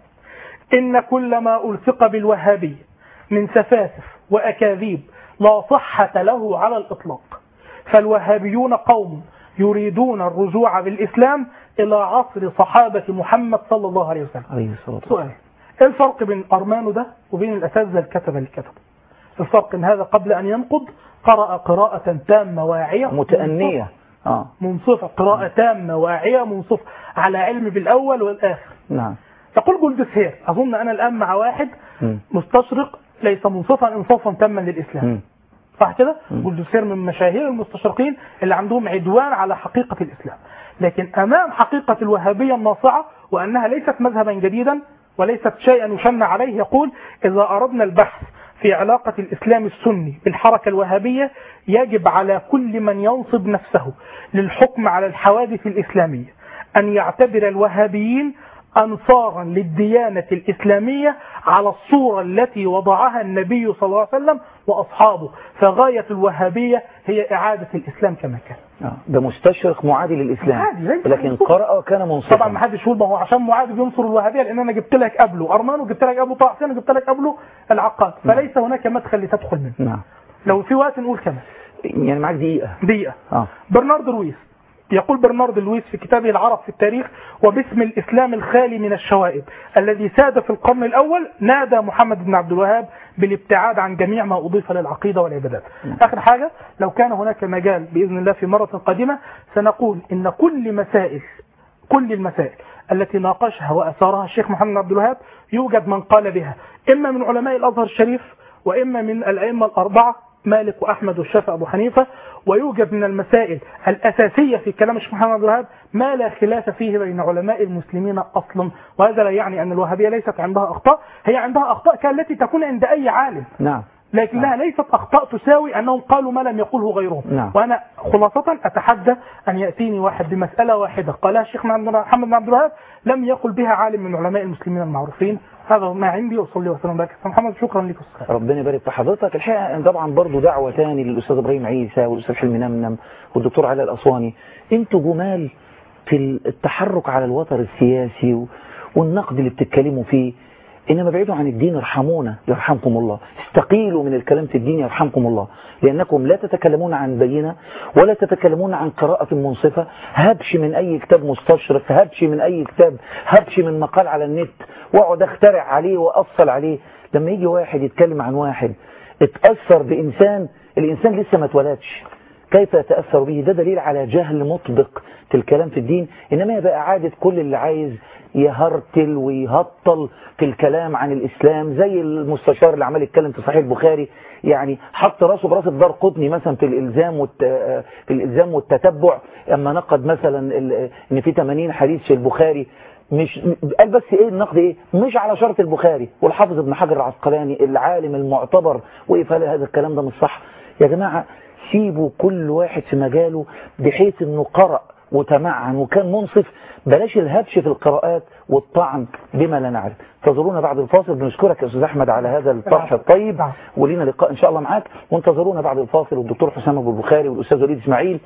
إن كل ما ألصق بالوهابية من سفاسف وأكاذيب لا صحة له على الإطلاق فالوهابيون قوم يريدون الرجوع بالإسلام إلى عصر صحابة محمد صلى الله عليه وسلم عليه الصلاة والسلام سؤال ايه الفرق بين أرمانو ده وبين الأساتذة الكتبة اللي كتبوا الفرق ان هذا قبل ان ينقض قرأ قراءة تامة واعية متأنية اه منصفة قراءة تامة واعية منصفة على علم بالأول والآخر نعم يقول جولدسهير أظن أنا الآن مع واحد مم. مستشرق ليس منصفا إنصافا تاما للإسلام مم. صح كده؟ جولدسهير من مشاهير المستشرقين اللي عندهم عدوان على حقيقة الإسلام لكن أمام حقيقة الوهابية الناصعة وأنها ليست مذهبا جديدا وليست شيئا يشن عليه يقول إذا أردنا البحث في علاقة الإسلام السني بالحركة الوهابية يجب على كل من ينصب نفسه للحكم على الحوادث الإسلامية أن يعتبر الوهابيين أنصارا للديانة الإسلامية على الصورة التي وضعها النبي صلى الله عليه وسلم وأصحابه فغاية الوهابية هي إعادة الإسلام كما كان آه. ده مستشرق معادي للإسلام معادي، ليس لكن منصوب. قرأ وكان منصفا طبعا ما حدش يقول ما هو عشان معاذ بينصر الوهابيه لان انا جبت لك قبله ارمان وجبت لك قبله طه حسين وجبت لك قبله العقاد فليس هناك مدخل لتدخل منه نعم لو في وقت نقول كمان يعني معاك دقيقة دقيقه اه برنارد لويس يقول برنارد لويس في كتابه العرب في التاريخ وباسم الإسلام الخالي من الشوائب الذي ساد في القرن الأول نادى محمد بن عبد الوهاب بالابتعاد عن جميع ما أضيف للعقيدة والعبادات آخر حاجة لو كان هناك مجال بإذن الله في مرة قادمة سنقول إن كل مسائل كل المسائل التي ناقشها وأثارها الشيخ محمد بن عبد الوهاب يوجد من قال بها إما من علماء الأزهر الشريف وإما من الأئمة الأربعة مالك وأحمد والشافعي أبو حنيفة ويوجد من المسائل الأساسية في كلام الشيخ محمد عبد الوهاب ما لا خلاف فيه بين علماء المسلمين أصلا وهذا لا يعني أن الوهابية ليست عندها أخطاء هي عندها أخطاء كالتي تكون عند أي عالم نعم لكنها ليست أخطاء تساوي أنهم قالوا ما لم يقوله غيرهم نعم. وأنا خلاصة أتحدى أن يأتيني واحد بمسألة واحدة قالها الشيخ محمد بن عبد الوهاب لم يقل بها عالم من علماء المسلمين المعروفين هذا ما عندي وصلي وسلم عليك أستاذ محمد شكرا لك الصحة ربنا يبارك في حضرتك الحقيقة أن طبعا برضو دعوة تاني للأستاذ إبراهيم عيسى والأستاذ حلمي نمنم والدكتور علاء الأسواني انتوا جمال في التحرك على الوتر السياسي و- والنقد اللي بتتكلموا فيه إنما بعيدوا عن الدين ارحمونا يرحمكم الله استقيلوا من الكلام في الدين يرحمكم الله لأنكم لا تتكلمون عن بينة ولا تتكلمون عن قراءة منصفة هبش من أي كتاب مستشرق هبش من أي كتاب هبش من مقال على النت واقعد اخترع عليه وأصل عليه لما يجي واحد يتكلم عن واحد اتأثر بإنسان الإنسان لسه ما اتولدش كيف يتأثر به ده دليل على جهل مطبق في الكلام في الدين إنما يبقى عادة كل اللي عايز يهرتل ويهطل في الكلام عن الإسلام زي المستشار اللي عمال يتكلم في صحيح البخاري يعني حط راسه براس الدار قطني مثلا في الإلزام والت... في الإلزام والتتبع أما نقد مثلا ال... إن في 80 حديث في البخاري مش قال بس ايه النقد ايه مش على شرط البخاري والحافظ ابن حجر العسقلاني العالم المعتبر وقف قال هذا الكلام ده مش صح يا جماعة سيبوا كل واحد في مجاله بحيث انه قرأ وتمعن وكان منصف بلاش الهبش في القراءات والطعن بما لا نعرف انتظرونا بعد الفاصل بنشكرك يا استاذ احمد على هذا الطرح الطيب ولينا لقاء ان شاء الله معاك وانتظرونا بعد الفاصل والدكتور حسام ابو البخاري والاستاذ وليد اسماعيل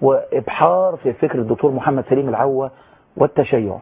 وابحار في فكر الدكتور محمد سليم العوة والتشيع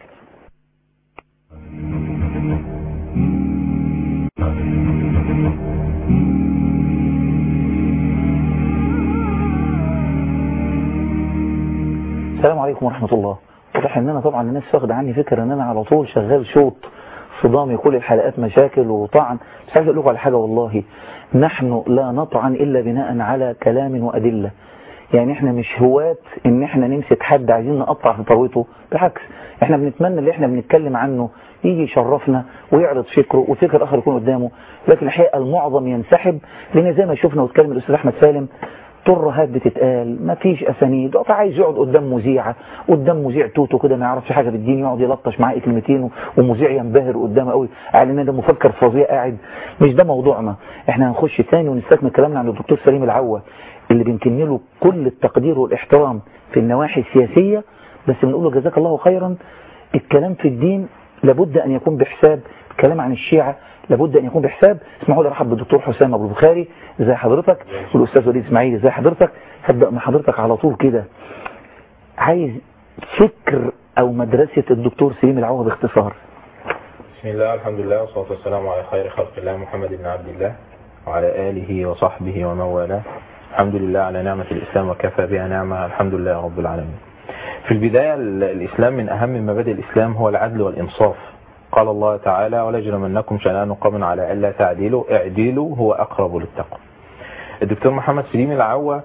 السلام عليكم ورحمة الله واضح ان انا طبعا الناس واخده عني فكرة ان انا على طول شغال شوط صدامي كل الحلقات مشاكل وطعن بس عايز اقول لكم على حاجة والله نحن لا نطعن الا بناء على كلام وادلة يعني احنا مش هواة ان احنا نمسك حد عايزين نقطع في طريقته بالعكس احنا بنتمنى اللي احنا بنتكلم عنه يجي يشرفنا ويعرض فكره وفكر اخر يكون قدامه لكن الحقيقة المعظم ينسحب لان زي ما شفنا واتكلم الاستاذ احمد سالم ترهات بتتقال ما فيش اسانيد عايز يقعد قدام مذيعه قدام مذيع توتو كده ما يعرفش حاجه في الدين يقعد يلطش معاه كلمتين ومذيع ينبهر قدامه قوي قال ان ده مفكر فظيع قاعد مش ده موضوعنا احنا هنخش تاني ونستكمل كلامنا عن الدكتور سليم العوة اللي بنكن له كل التقدير والاحترام في النواحي السياسية بس بنقول له جزاك الله خيرا الكلام في الدين لابد أن يكون بحساب الكلام عن الشيعة لابد أن يكون بحساب اسمحوا لي ارحب بالدكتور حسام أبو البخاري ازي حضرتك والأستاذ وليد إسماعيل ازي حضرتك هبدأ مع حضرتك على طول كده عايز فكر أو مدرسة الدكتور سليم العوض باختصار بسم الله الحمد لله والصلاة والسلام على خير خلق الله محمد بن عبد الله وعلى آله وصحبه ومن والاه الحمد لله على نعمة الإسلام وكفى بها نعمة الحمد لله رب العالمين في البداية ال- الإسلام من أهم مبادئ الإسلام هو العدل والإنصاف قال الله تعالى ولا يجرمنكم شنآن قوم على ألا تعدلوا اعدلوا هو أقرب للتقوى الدكتور محمد سليم العوة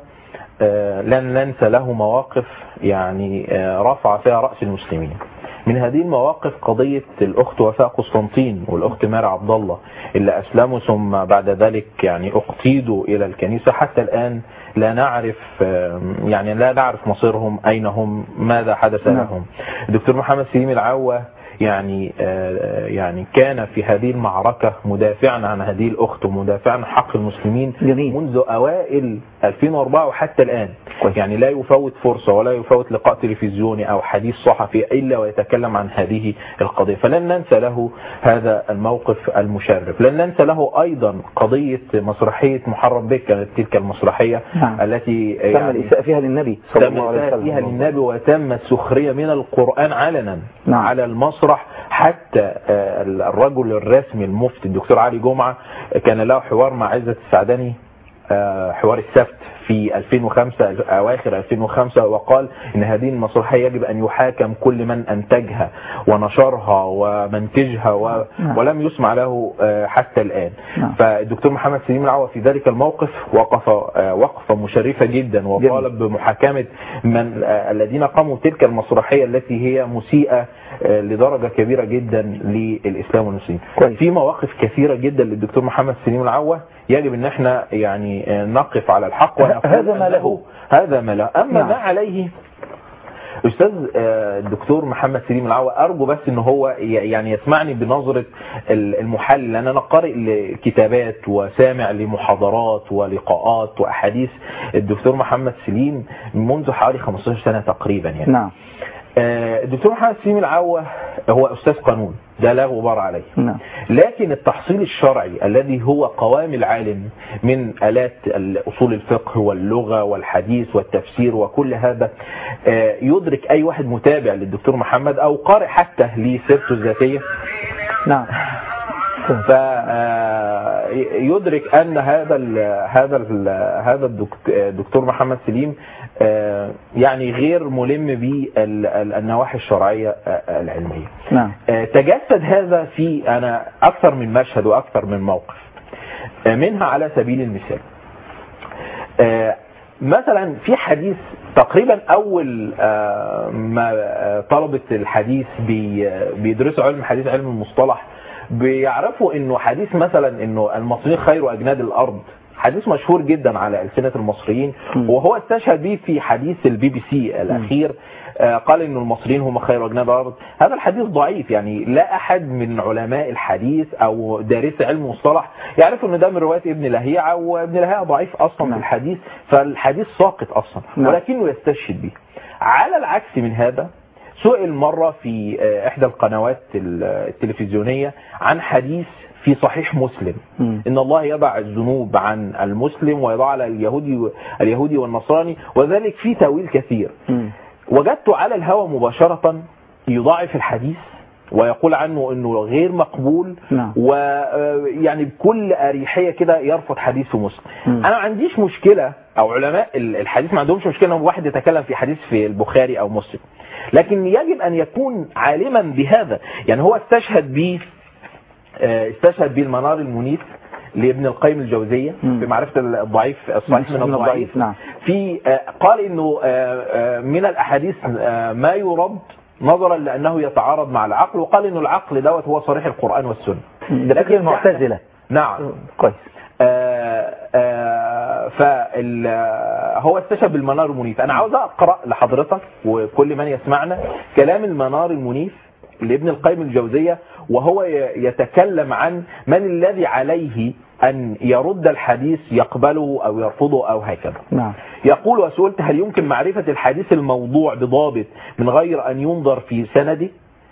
آه، لن ننسى له مواقف يعني آه، رفع فيها رأس المسلمين من هذه المواقف قضية الأخت وفاء قسطنطين والأخت ماري عبد الله اللي أسلموا ثم بعد ذلك يعني اقتيدوا إلى الكنيسة حتى الآن لا نعرف آه، يعني لا نعرف مصيرهم أين هم ماذا حدث نعم. لهم الدكتور محمد سليم العوة يعني آه، يعني كان في هذه المعركة مدافعا عن هذه الأخت ومدافعا عن حق المسلمين جميل. منذ أوائل 2004 وحتى الآن كويس. يعني لا يفوت فرصة ولا يفوت لقاء تلفزيوني أو حديث صحفي إلا ويتكلم عن هذه القضية فلن ننسى له هذا الموقف المشرف لن ننسى له أيضا قضية مسرحية محرم بك كانت تلك المسرحية نعم. التي تم الإساءة فيها للنبي صلى تم الله عليه الإساءة وسلم فيها للنبي وتم السخرية من القرآن علنا نعم. على المسرح حتى آه، الرجل الرسمي المفتي الدكتور علي جمعة كان له حوار مع عزة السعداني آه، حوار السبت في 2005 أواخر 2005 وقال إن هذه المسرحية يجب أن يحاكم كل من أنتجها ونشرها ومنتجها و... نعم. ولم يسمع له آه، حتى الآن نعم. فالدكتور محمد سليم العوى في ذلك الموقف وقف آه، وقفة مشرفة جدا وطالب بمحاكمة من آه، الذين قاموا تلك المسرحية التي هي مسيئة آه، لدرجة كبيرة جدا للإسلام والمسلمين كويس. في مواقف كثيرة جدا للدكتور محمد سليم العوة يجب ان احنا يعني آه، نقف على الحق ونقول هذا ما أنه- له. هذا ما له اما نعم. ما عليه استاذ آه، الدكتور محمد سليم العوى ارجو بس ان هو ي- يعني يسمعني بنظره ال- المحلل لان انا قارئ لكتابات وسامع لمحاضرات ولقاءات واحاديث الدكتور محمد سليم منذ حوالي 15 سنه تقريبا يعني نعم آه، الدكتور محمد سليم العوة هو أستاذ قانون ده لا غبار عليه نعم لكن التحصيل الشرعي الذي هو قوام العالم من آلات أصول الفقه واللغة والحديث والتفسير وكل هذا آه، يدرك أي واحد متابع للدكتور محمد أو قارئ حتى لسيرته الذاتية نعم فيدرك ان هذا ال هذا ال هذا الدكت- الدكتور محمد سليم آه، يعني غير ملم بالنواحي الشرعيه آه، العلميه. نعم آه، تجسد هذا في انا اكثر من مشهد واكثر من موقف. آه، منها على سبيل المثال. آه، مثلا في حديث تقريبا اول آه، ما آه، طلبه الحديث بي- آه، بيدرسوا علم الحديث علم المصطلح بيعرفوا انه حديث مثلا انه المصريين خير اجناد الارض حديث مشهور جدا على ألسنة المصريين م. وهو استشهد به في حديث البي بي سي الأخير آه، قال إن المصريين هم خير أجناد الأرض هذا الحديث ضعيف يعني لا أحد من علماء الحديث أو دارس علم مصطلح يعرف إن ده من رواية ابن لهيعة وابن لهيعة ضعيف أصلا نعم. في الحديث فالحديث ساقط أصلا نعم. ولكنه يستشهد به على العكس من هذا سئل مرة في آه، إحدى القنوات ال- التلفزيونية عن حديث في صحيح مسلم مم. ان الله يضع الذنوب عن المسلم ويضع على اليهودي اليهودي والنصراني وذلك في تاويل كثير مم. وجدت على الهوى مباشرة يضاعف الحديث ويقول عنه انه غير مقبول نعم. ويعني بكل اريحيه كده يرفض حديث في مسلم مم. انا ما عنديش مشكله او علماء ال- الحديث ما عندهمش مشكله ان واحد يتكلم في حديث في البخاري او مسلم لكن يجب ان يكون عالما بهذا يعني هو استشهد به آه، استشهد به المنار المنيف لابن القيم الجوزية مم. في معرفة الضعيف الصحيح من الضعيف نعم في آه، قال انه آه، آه، من الاحاديث آه، ما يرد نظرا لانه يتعارض مع العقل وقال انه العقل دوت هو صريح القرآن والسنة ده فكر المعتزلة نعم كويس آه، آه، فال آه، هو استشهد بالمنار المنيف انا عاوز اقرا لحضرتك وكل من يسمعنا كلام المنار المنيف لابن القيم الجوزية وهو ي- يتكلم عن من الذي عليه أن يرد الحديث يقبله أو يرفضه أو هكذا نعم يقول وسئلت هل يمكن معرفة الحديث الموضوع بضابط من غير أن ينظر في سنده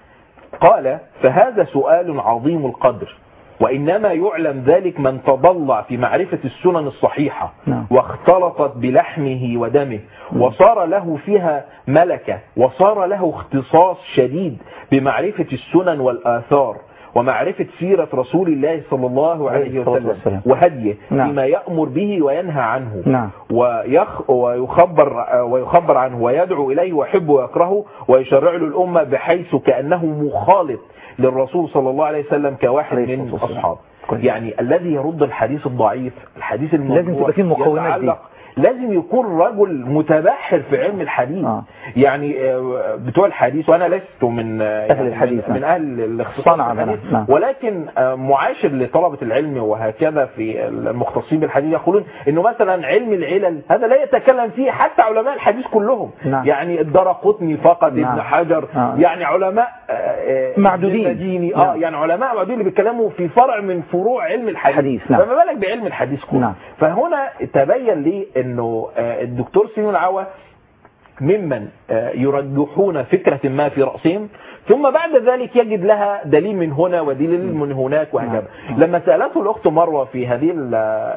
قال فهذا سؤال عظيم القدر وإنما يعلم ذلك من تضلع في معرفة السنن الصحيحة نعم. واختلطت بلحمه ودمه وصار له فيها ملكة وصار له اختصاص شديد بمعرفة السنن والآثار ومعرفة سيرة رسول الله صلى الله عليه عليه الصلاة وسلم والسلام. وهديه نعم. فيما يأمر به وينهى عنه نعم. ويخ ويخبر ويخبر عنه ويدعو إليه ويحبه ويكرهه ويشرع له الأمة بحيث كأنه مخالط للرسول صلى الله عليه وسلم كواحد عليه من الصلاة والسلام. أصحابه كويس. يعني الذي يرد الحديث الضعيف الحديث الموضوع لازم تبقى فيه المقومات دي. يتعلق- لازم يكون رجل متبحر في علم الحديث آه. يعني آه، بتوع الحديث وانا لست من آه، يعني الحديث، من, من نعم. اهل الاختصاص صنعة في الحديث نعم. ولكن آه، معاشر لطلبة العلم وهكذا في المختصين بالحديث يقولون انه مثلا علم العلل هذا لا يتكلم فيه حتى علماء الحديث كلهم نعم. يعني الدرقطني فقط نعم. ابن حجر آه. يعني علماء آه، آه، معدودين. المديني اه نعم. يعني علماء معدودين اللي بيتكلموا في فرع من فروع علم الحديث حديث، نعم. فما بالك بعلم الحديث كله نعم. فهنا تبين لي انه آه، الدكتور سيمون العوا ممن آه، يرجحون فكرة ما في رأسهم ثم بعد ذلك يجد لها دليل من هنا ودليل من هناك وهكذا نعم. لما سألته الأخت مروة في هذه ال-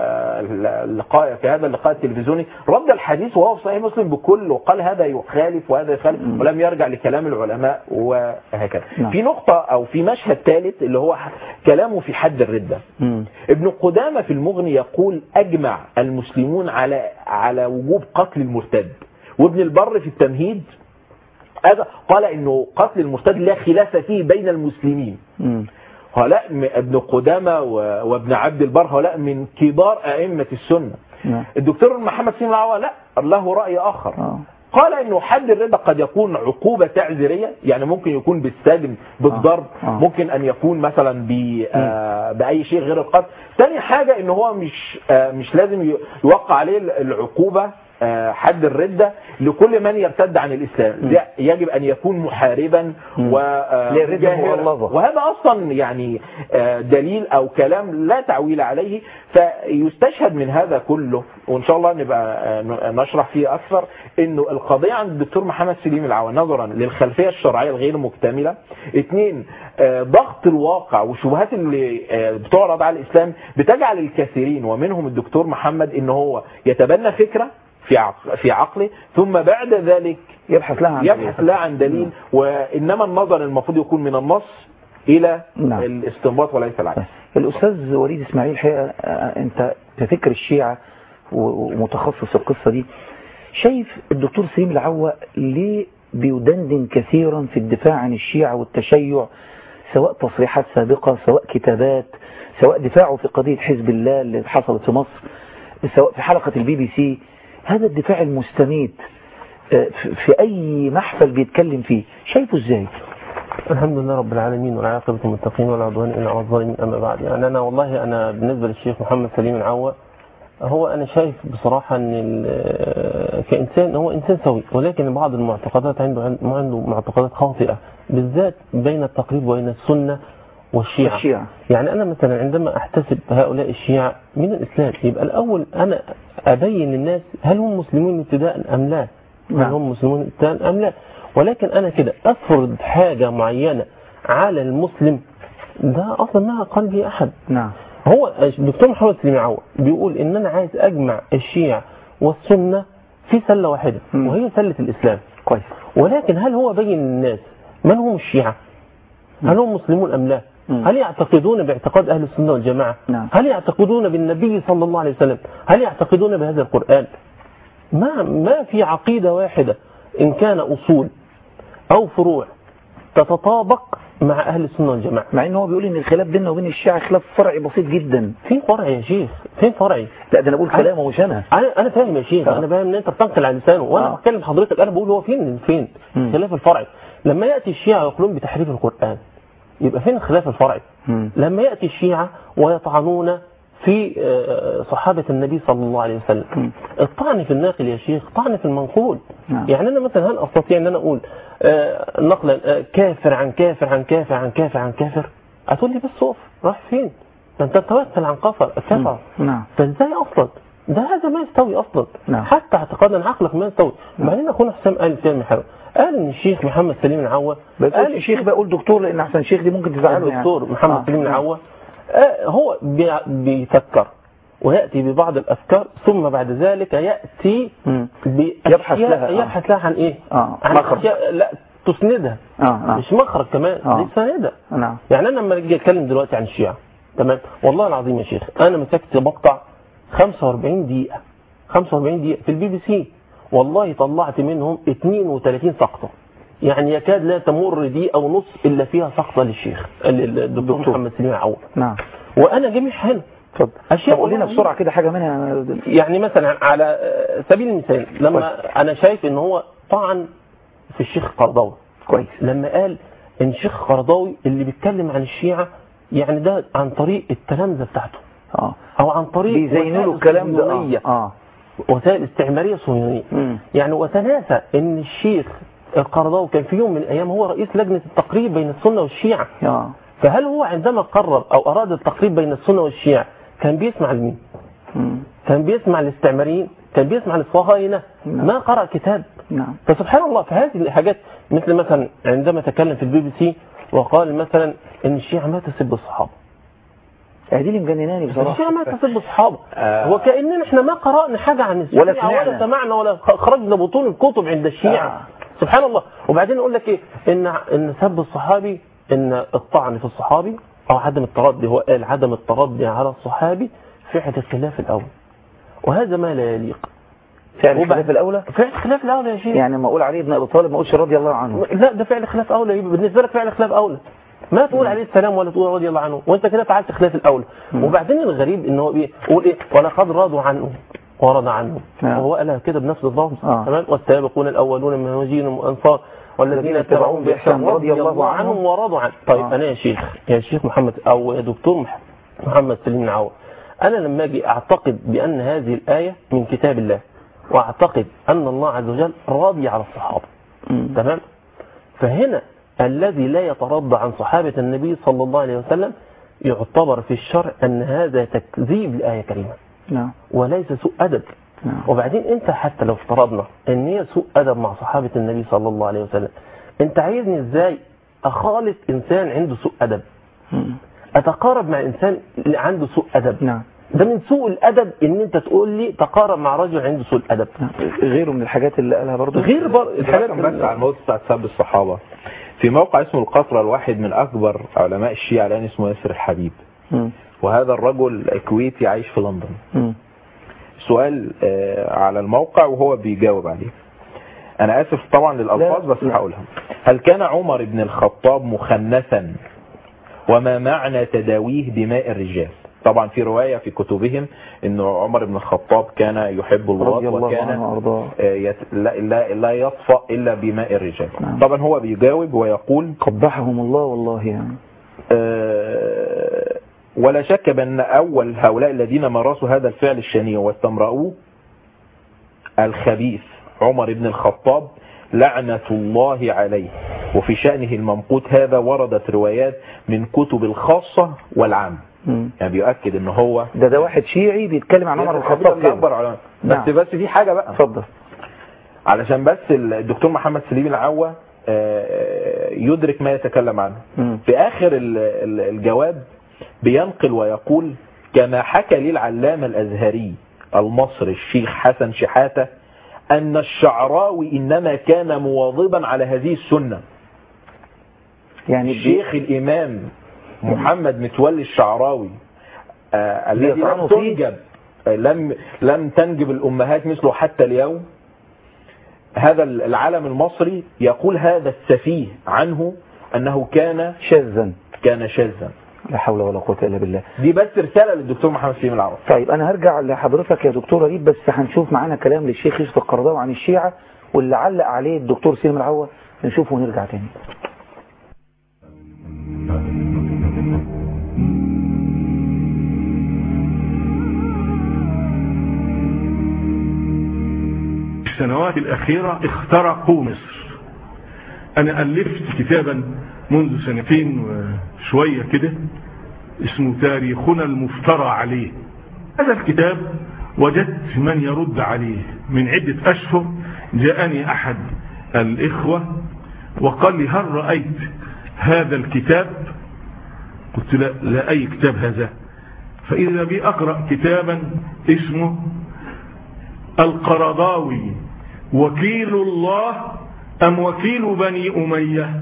ال- اللقاء في هذا اللقاء التلفزيوني رد الحديث وهو في صحيح مسلم بكل وقال هذا يخالف وهذا يخالف ولم يرجع لكلام العلماء وهكذا نعم. في نقطة أو في مشهد ثالث اللي هو كلامه في حد الردة مم. ابن قدامة في المغني يقول أجمع المسلمون على على وجوب قتل المرتد وابن البر في التمهيد هذا قال انه قتل المرتد لا خلاف فيه بين المسلمين مم. هؤلاء م- ابن قدامة و- وابن عبد البر هؤلاء من كبار أئمة السنة نعم. الدكتور محمد سين العوا لا له رأي آخر آه. قال انه حد الردة قد يكون عقوبة تعذيرية يعني ممكن يكون بالسجن بالضرب آه. آه. ممكن ان يكون مثلا ب- آه، باي شيء غير القتل ثاني حاجة ان هو مش آه، مش لازم ي- يوقع عليه العقوبة آه، حد الردة لكل من يرتد عن الإسلام ده يجب أن يكون محاربا مم. و ليه الردة مجاهرا. مغلظة. وهذا أصلا يعني آه، دليل أو كلام لا تعويل عليه فيستشهد من هذا كله وإن شاء الله نبقى آه، نشرح فيه أكثر إنه القضية عند الدكتور محمد سليم العوا نظرا للخلفية الشرعية الغير مكتملة اثنين آه، ضغط الواقع والشبهات اللي آه، بتعرض على الإسلام بتجعل الكثيرين ومنهم الدكتور محمد إن هو يتبنى فكرة في عق- في عقله ثم بعد ذلك يبحث لها عن يبحث دليل. لا عن دليل وإنما النظر المفروض يكون من النص إلى نعم. الاستنباط وليس العكس الأستاذ وليد إسماعيل حقيقة آه، أنت في فكر الشيعة و- ومتخصص القصة دي شايف الدكتور سليم العوا ليه بيدندن كثيرا في الدفاع عن الشيعة والتشيع سواء تصريحات سابقة سواء كتابات سواء دفاعه في قضية حزب الله اللي حصلت في مصر سواء في حلقة البي بي سي هذا الدفاع المستميت آه، في- في أي محفل بيتكلم فيه شايفه ازاي؟ الحمد لله رب العالمين والعاقبة للمتقين ولا عدوان إلا على الظالمين أما بعد يعني أنا والله أنا بالنسبة للشيخ محمد سليم العوا هو أنا شايف بصراحة أن ال- كإنسان هو إنسان سوي ولكن بعض المعتقدات عنده عنده معتقدات خاطئة بالذات بين التقريب بين السنة والشيعة الشيعة. يعني أنا مثلا عندما أحتسب هؤلاء الشيعة من الإسلام يبقى الأول أنا أبين للناس هل هم مسلمون ابتداء أم لا هل نعم. هم مسلمون ابتداء أم لا ولكن أنا كده أفرض حاجة معينة على المسلم ده أصلا ما قال به أحد نعم هو الدكتور محمد سليم عوض بيقول ان انا عايز اجمع الشيعة والسنة في سلة واحدة مم. وهي سلة الاسلام كويس ولكن هل هو بين للناس من هم الشيعة هل هم مسلمون ام لا مم. هل يعتقدون باعتقاد اهل السنة والجماعة نعم. هل يعتقدون بالنبي صلى الله عليه وسلم هل يعتقدون بهذا القرآن ما ما في عقيدة واحدة ان كان اصول او فروع تتطابق مع اهل السنة والجماعة مع ان هو بيقول ان الخلاف بيننا وبين الشيعة خلاف فرعي بسيط جدا فين فرع يا شيخ فين فرعي لا ده انا بقول كلامه مش انا انا انا فاهم يا شيخ آه. انا فاهم ان انت بتنقل عن لسانه وانا آه. بتكلم حضرتك انا بقول هو فين فين مم. خلاف الفرعي لما ياتي الشيعه يقولون بتحريف القران يبقى فين الخلاف الفرعي مم. لما ياتي الشيعه ويطعنون في آه، صحابه النبي صلى الله عليه وسلم مم. الطعن في الناقل يا شيخ طعن في المنقول نعم. يعني انا مثلا هل استطيع ان انا اقول آه، نقلا آه، كافر عن كافر عن كافر عن كافر عن كافر هتقول لي بس اقف راح فين فانت توكل عن كفر كفر نعم فازاي اصلا ده هذا ما يستوي اصلا نعم. حتى اعتقادا عقلك ما يستوي وبعدين اخونا حسام قال كلمه حلوه قال ان الشيخ محمد سليم العوا بس قال قول شيخ بقول دكتور لان احسن شيخ دي ممكن تزعله يعني الدكتور محمد آه. سليم العوا آه، هو بي- بيفكر وياتي ببعض الافكار ثم بعد ذلك ياتي مم. بأشياء يبحث لها، آه. يبحث لها عن ايه؟ آه، عن مخرج. أشياء لا تسندها اه اه مش مخرج كمان آه. دي سندها نعم يعني انا لما اجي اتكلم دلوقتي عن الشيعة تمام والله العظيم يا شيخ انا مسكت مقطع 45 دقيقة 45 دقيقة في البي بي سي والله طلعت منهم 32 سقطة يعني يكاد لا تمر دقيقة ونص الا فيها سقطة للشيخ ال- ال- الدكتور دكتور. محمد سليم عوض نعم وانا جميع هنا اتفضل أشياء طب قول لنا والله بسرعه كده حاجه منها يعني مثلا على آه، سبيل المثال لما انا شايف ان هو طعن في الشيخ قرضاوي كويس لما قال ان الشيخ قرضاوي اللي بيتكلم عن الشيعة يعني ده عن طريق التلامذة بتاعته اه او عن طريق بيزينوا له وسائل الكلام ده صهيونية. اه اه وسائل استعمارية صهيونية مم. يعني وتناسى ان الشيخ القرضاوي كان في يوم من الايام هو رئيس لجنة التقريب بين السنة والشيعة اه فهل هو عندما قرر او اراد التقريب بين السنة والشيعة كان بيسمع لمين؟ مم. كان بيسمع للاستعماريين كان بيسمع للصهاينة نعم. ما قرأ كتاب نعم فسبحان الله فهذه الحاجات مثل مثلا عندما تكلم في البي بي سي وقال مثلا ان الشيعة ما تسب الصحابة هي دي اللي مجنناني الشيعة بصراحه ما تسب الصحابة آه. وكأننا احنا ما قرأنا حاجة عن الشيعة ولا سمعنا. ولا سمعنا ولا خ- خرجنا بطون الكتب عند الشيعة آه. سبحان الله وبعدين يقول لك ايه ان ان سب الصحابي ان الطعن في الصحابي او عدم التردي هو قال عدم التردي على الصحابي فعل الخلاف الاول وهذا ما لا يليق فعل وبعد- الخلاف الاولى فعل الخلاف الاول يا شيخ يعني لما اقول علي ابن ابي طالب ما اقولش رضي الله عنه لا ده فعل خلاف اولى يبقى بالنسبه لك فعل خلاف اولى ما تقول عليه السلام ولا تقول رضي الله عنه وانت كده فعلت خلاف الاولى وبعدين الغريب ان هو ايه يقول ايه ولقد رضوا عنه ورضى عنه نعم. وهو قالها كده بنفس اللفظ آه. تمام والسابقون الاولون من المهاجرين والانصار والذين اتبعوهم باحسان رضي الله عنهم ورضوا عنه طيب آه. انا يا شيخ يا شيخ محمد او يا دكتور مح- محمد سليم العوض انا لما اجي اعتقد بان هذه الايه من كتاب الله واعتقد ان الله عز وجل راضي على الصحابه مم. تمام فهنا الذي لا يترضى عن صحابة النبي صلى الله عليه وسلم يعتبر في الشرع أن هذا تكذيب لآية كريمة نعم وليس سوء أدب نعم وبعدين أنت حتى لو افترضنا أن هي سوء أدب مع صحابة النبي صلى الله عليه وسلم أنت عايزني إزاي أخالط إنسان عنده سوء أدب مم. أتقارب مع إنسان اللي عنده سوء أدب نعم ده من سوء الأدب أن أنت تقول لي تقارب مع رجل عنده سوء الأدب نعم. غيره من الحاجات اللي قالها برضه غير بر... الحاجات بس على الموضوع بتاع سب الصحابة في موقع اسمه القطرة الواحد من أكبر علماء الشيعة الآن اسمه ياسر الحبيب مم. وهذا الرجل كويتي عايش في لندن مم. سؤال آه، على الموقع وهو بيجاوب عليه أنا آسف طبعا للألفاظ لا، بس لا. هقولها هل كان عمر بن الخطاب مخنثا وما معنى تداويه دماء الرجال طبعا في رواية في كتبهم أن عمر بن الخطاب كان يحب الوط رضي الله وكان عنه وارضاه آه، يت- لا, لا, لا يطفأ إلا بماء الرجال نعم. طبعا هو بيجاوب ويقول قبحهم الله والله يعني آه، ولا شك بأن أول هؤلاء الذين مارسوا هذا الفعل الشنيع واستمرؤوه الخبيث عمر بن الخطاب لعنة الله عليه وفي شأنه الممقوت هذا وردت روايات من كتب الخاصة والعام مم. يعني بيؤكد ان هو ده ده واحد شيعي بيتكلم عن عمر بن الخطاب من كده اكبر علماء بس نعم. بس في حاجة بقى اتفضل علشان بس الدكتور محمد سليم العوة آه، يدرك ما يتكلم عنه مم. في آخر ال- ال- الجواب بينقل ويقول كما حكى لي العلامة الأزهري المصري الشيخ حسن شحاتة أن الشعراوي إنما كان مواظبا على هذه السنة يعني بي- الشيخ الإمام محمد متولي الشعراوي آه الذي لم بيطعنوا فيه؟ تنجب آه، لم لم تنجب الأمهات مثله حتى اليوم هذا العالم المصري يقول هذا السفيه عنه أنه كان شاذا كان شاذا لا حول ولا قوة إلا بالله دي بس رسالة للدكتور محمد سليم العوض طيب أنا هرجع لحضرتك يا دكتور وليد بس هنشوف معانا كلام للشيخ يوسف القرضاوي عن الشيعة واللي علق عليه الدكتور سليم العوة نشوفه ونرجع تاني السنوات الأخيرة اخترقوا مصر أنا ألفت كتابا منذ سنتين وشوية كده اسمه تاريخنا المفترى عليه هذا الكتاب وجدت من يرد عليه من عدة أشهر جاءني أحد الإخوة وقال لي هل رأيت هذا الكتاب قلت لا, لا أي كتاب هذا فإذا بي أقرأ كتابا اسمه القرضاوي وكيل الله أم وكيل بني أمية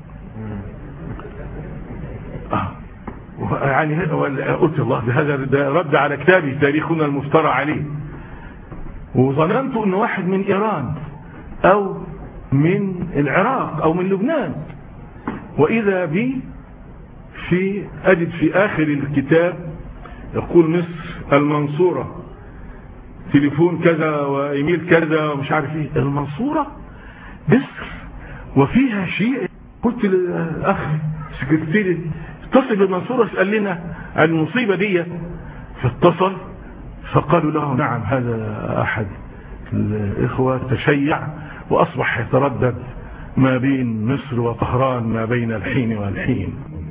آه. يعني قلت الله ده هذا ده رد على كتابي تاريخنا المفترى عليه وظننت انه واحد من ايران او من العراق او من لبنان واذا بي في اجد في اخر الكتاب يقول مصر المنصورة تليفون كذا وايميل كذا ومش عارف ايه المنصورة مصر وفيها شيء قلت للاخ سكرتيري اتصل بالمنصورة اسأل لنا عن المصيبة دي فاتصل فقالوا له نعم هذا أحد الإخوة تشيع وأصبح يتردد ما بين مصر وطهران ما بين الحين والحين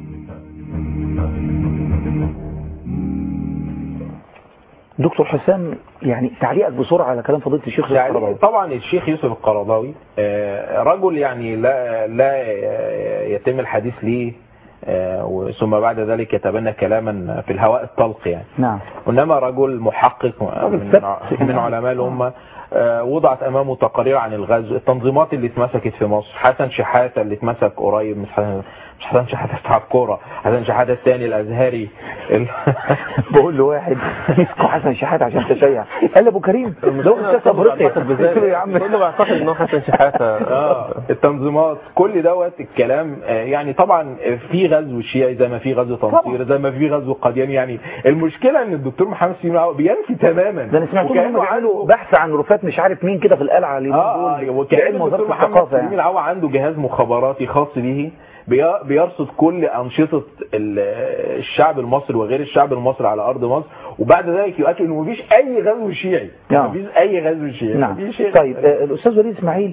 دكتور حسام يعني تعليقك بسرعة على كلام فضيلة الشيخ يعني القرضاوي طبعا الشيخ يوسف القرضاوي آه، رجل يعني لا لا يتم الحديث ليه آه، ثم بعد ذلك يتبنى كلاما في الهواء الطلق يعني نعم وانما رجل محقق رجل من, ثبت. من علماء الامه آه، وضعت امامه تقارير عن الغزو التنظيمات اللي اتمسكت في مصر حسن شحاته اللي اتمسك قريب مش حسن مش حسن شحاته بتاع الكوره حسن شحاته الثاني الازهري ال- بقول له واحد مسكوا حسن شحاتة عشان تشيع قال لي ابو كريم لو استاذ افريقيا قلت له يا عم كل ما اعتقد ان هو حسن شحاته اه التنظيمات كل دوت الكلام آه، يعني طبعا في غزو شيعي زي ما في غزو تنصير زي ما في غزو قادياني يعني المشكله ان الدكتور محمد سيمي عوض بينفي تماما ده انا سمعت وكأنه انهم عملوا بحث عن رفات مش عارف مين كده في القلعه اليومين اه دول وكأن بعلم الدكتور وزاره محمد الثقافه سليم يعني العوا عنده جهاز مخابراتي خاص به بي- بيرصد كل أنشطة ال- الشعب المصري وغير الشعب المصري على أرض مصر وبعد ذلك يؤكد إنه مفيش أي غزو شيعي نعم. مفيش أي غزو شيعي نعم مفيش شيء طيب آه، الاستاذ وليد اسماعيل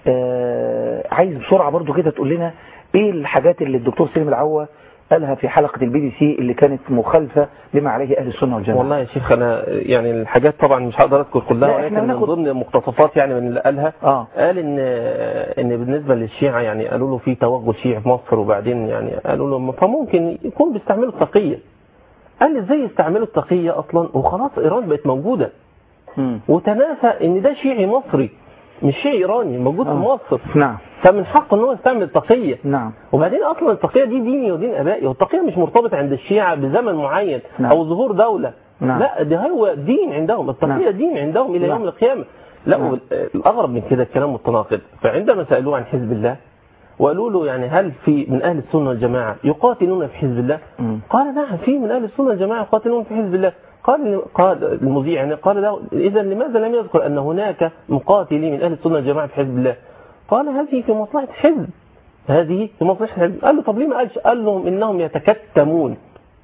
آه، عايز بسرعه برضو كده تقول لنا ايه الحاجات اللي الدكتور سليم العوا قالها في حلقه البي بي سي اللي كانت مخالفه لما عليه اهل السنه والجماعه والله يا شيخ انا يعني الحاجات طبعا مش هقدر اذكر كلها لا، إحنا ولكن من هناخد- ضمن مقتطفات يعني من اللي قالها اه قال ان ان بالنسبه للشيعه يعني قالوا له في توغل شيعي في مصر وبعدين يعني قالوا له فممكن يكون بيستعملوا التقيه قال لي ازاي يستعملوا التقيه اصلا وخلاص ايران بقت موجوده مم. وتنافى ان ده شيعي مصري مش شيعي ايراني موجود في آه. مصر نعم فمن حقه ان هو يستعمل التقيه نعم وبعدين اصلا التقيه دي ديني ودين ابائي والتقيه مش مرتبطه عند الشيعه بزمن معين نعم. او ظهور دوله نعم. لا ده هو دين عندهم التقيه نعم. دين عندهم الى نعم. يوم القيامه لا نعم. وال- الاغرب من كده الكلام متناقض فعندما سالوه عن حزب الله وقالوا له يعني هل في من اهل السنه والجماعه يقاتلون في حزب الله؟ مم. قال نعم في من اهل السنه والجماعه يقاتلون في حزب الله قال قال المذيع يعني قال له اذا لماذا لم يذكر ان هناك مقاتلين من اهل السنه والجماعه في حزب الله؟ قال هذه في مصلحه حزب هذه في مصلحه حزب قال له طب ليه ما قالش؟ قال لهم انهم يتكتمون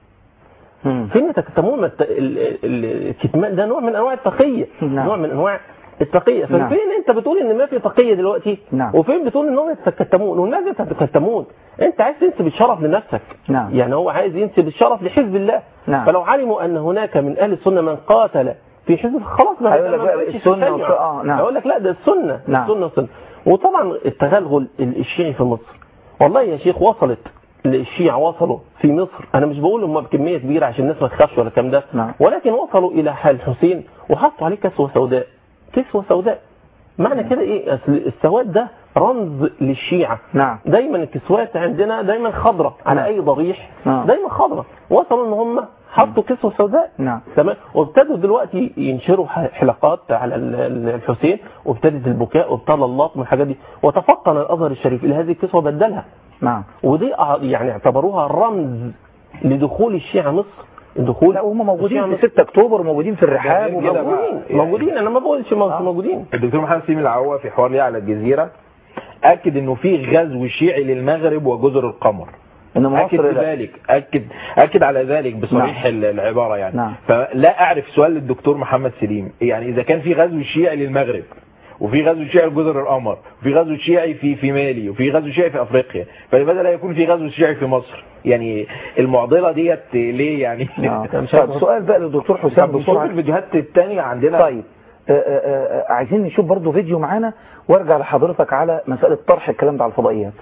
مم. فين يتكتمون ما الت- ال- ال- الكتمان ده نوع من انواع التقيه نعم. نوع من انواع التقيه نعم. ففين انت بتقول ان ما في تقيه دلوقتي نعم. وفين بتقول انهم يتكتمون والناس يتكتمون انت عايز تنسب الشرف لنفسك نعم. يعني هو عايز ينسب الشرف لحزب الله نعم. فلو علموا ان هناك من اهل السنه من قاتل في حزب خلاص ما هيقول لك ما بقى بقتش السنة تشيع. والس- آه، نعم. هيقول لك لا ده السنه نعم. السنه والسنه وطبعا التغلغل الشيعي في مصر والله يا شيخ وصلت الشيعة وصلوا في مصر انا مش بقول هم بكميه كبيره عشان الناس ما تخافش ولا الكلام ده نعم. ولكن وصلوا الى حال الحسين وحطوا عليه كسوه سوداء كسوه سوداء معنى كده ايه اصل السواد ده رمز للشيعة نعم. دايما الكسوات عندنا دايما خضراء على نعم. اي ضريح نعم. دايما خضراء وصلوا ان هم حطوا كسوه سوداء نعم. تمام وابتدوا دلوقتي ينشروا ح- حلقات على ال- ال- الحسين وابتدت البكاء وابتدى اللطم والحاجات دي وتفطن الازهر الشريف الى هذه الكسوه بدلها نعم ودي أع- يعني اعتبروها رمز لدخول الشيعة مصر دخول لا وهم موجودين الشيعة في 6 اكتوبر وموجودين في الرحاب غير كده وموجودين بقى. موجودين موجودين انا ما بقولش مو- موجودين الدكتور محمد سيمي العوا في حوار ليه على الجزيرة أكد إنه في غزو شيعي للمغرب وجزر القمر ان أكد مصر لا. ذلك أكد أكد على ذلك بصريح ال- العبارة يعني نعم. فلا أعرف سؤال للدكتور محمد سليم يعني إذا كان في غزو شيعي للمغرب وفي غزو شيعي في جزر القمر وفي غزو شيعي في في مالي وفي غزو شيعي في افريقيا فلماذا لا يكون في غزو شيعي في مصر يعني المعضله ديت ليه يعني نعم. طيب سؤال بقى للدكتور حسام طب نشوف بسرعه الفيديوهات الثانيه عندنا طيب آه، آه، آه، عايزين نشوف برضو فيديو معانا وارجع لحضرتك على مسألة طرح الكلام ده على الفضائيات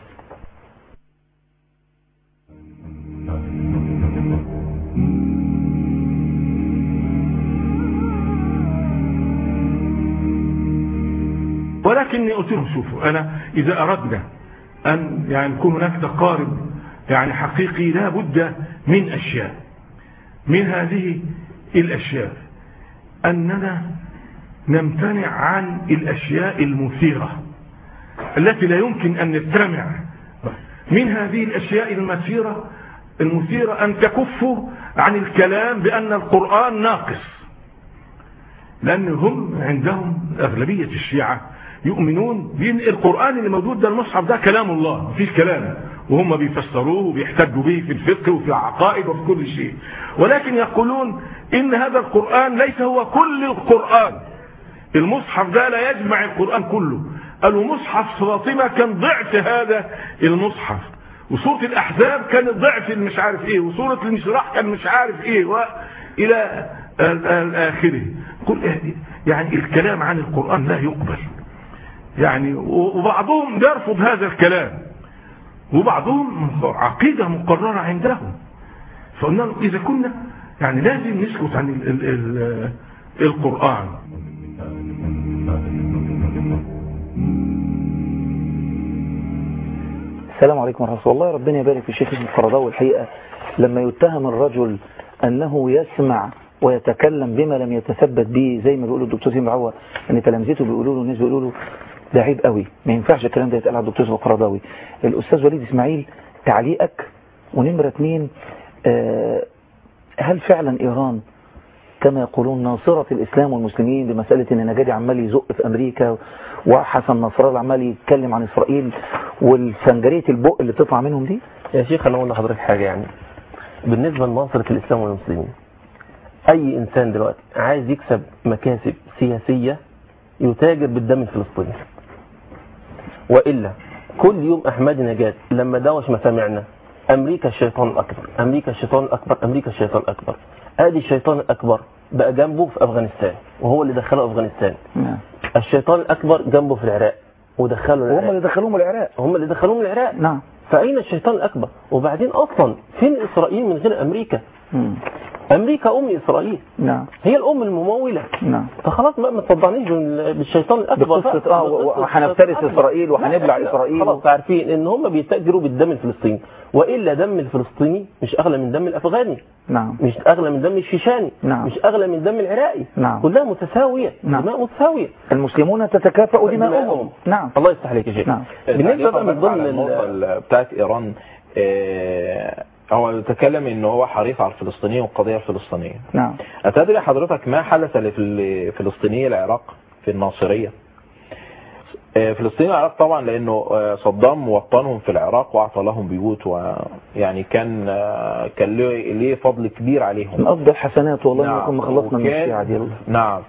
ولكني قلت لهم شوفوا انا اذا اردنا ان يعني يكون هناك تقارب يعني حقيقي لا بد من اشياء من هذه الاشياء اننا نمتنع عن الاشياء المثيره التي لا يمكن ان نستمع من هذه الاشياء المثيره المثيره ان تكفوا عن الكلام بان القران ناقص لأن هم عندهم أغلبية الشيعة يؤمنون بأن القرآن اللي موجود ده المصحف ده كلام الله مفيش كلام وهم بيفسروه وبيحتجوا به في الفقه وفي العقائد وفي كل شيء ولكن يقولون إن هذا القرآن ليس هو كل القرآن المصحف ده لا يجمع القرآن كله قالوا مصحف فاطمة كان ضعف هذا المصحف وسورة الأحزاب كانت ضعف مش عارف ايه وسورة المشراح كان مش عارف ايه وإلى ال- ال- آخره كل يعني الكلام عن القرآن لا يقبل يعني وبعضهم يرفض هذا الكلام وبعضهم عقيدة مقررة عندهم فقلنا لهم إذا كنا يعني لازم نسكت عن ال ال ال القرآن السلام عليكم ورحمة الله والله ربنا يبارك في الشيخ القرضاوي الحقيقة لما يتهم الرجل أنه يسمع ويتكلم بما لم يتثبت به زي ما بيقولوا الدكتور سيم عوا ان تلامذته بيقولوا له الناس بيقولوا له ده عيب قوي ما ينفعش الكلام ده يتقال على الدكتور سيم القرضاوي الاستاذ وليد اسماعيل تعليقك ونمرة اثنين آه، هل فعلا ايران كما يقولون ناصرة الإسلام والمسلمين بمسألة إن نجادي عمال يزق في أمريكا وحسن نصر الله عمال يتكلم عن إسرائيل والفنجرية البق اللي بتطلع منهم دي يا شيخ انا اقول لحضرتك حاجه يعني بالنسبه لناصره الاسلام والمسلمين اي انسان دلوقتي عايز يكسب مكاسب سياسيه يتاجر بالدم الفلسطيني والا كل يوم احمدي نجاد لما دوش مسامعنا امريكا الشيطان الاكبر امريكا الشيطان الاكبر امريكا الشيطان الاكبر ادي الشيطان الاكبر بقى جنبه في افغانستان وهو اللي دخله افغانستان نعم. الشيطان الاكبر جنبه في العراق ودخله وهم العراق اللي دخلوهم العراق هم اللي دخلوهم العراق نعم فأين الشيطان الأكبر وبعدين أصلا فين إسرائيل من غير أمريكا مم. أمريكا أم إسرائيل نعم هي الأم الممولة نعم فخلاص ما ما تصدعنيش بال- بالشيطان الأكبر بقصة بقى. آه، و- بقصة وهنفترس الأكبر. إسرائيل وهنبلع لا، إسرائيل خلاص عارفين إن هم بيتاجروا بالدم الفلسطيني وإلا دم الفلسطيني مش أغلى من دم الأفغاني نعم مش أغلى من دم الشيشاني نعم. مش أغلى من دم العراقي نعم. كلها متساوية نعم. دماء متساوية المسلمون تتكافأ دماؤهم دماؤهم. نعم الله يفتح عليك يا شيخ نعم. بالنسبة بقى من ضمن على النقطة ال- ال- بتاعت إيران آه، هو يتكلم ان هو حريص على الفلسطينيين والقضية الفلسطينية نعم أتدري حضرتك ما حدث لفلسطيني العراق في الناصرية آه، فلسطين العراق طبعا لانه آه، صدام موطنهم في العراق واعطى لهم بيوت ويعني كان آه، كان ليه ليه فضل كبير عليهم من أفضل حسنات والله نعم. ما كنا خلصنا من وكان- الشيعة دي نعم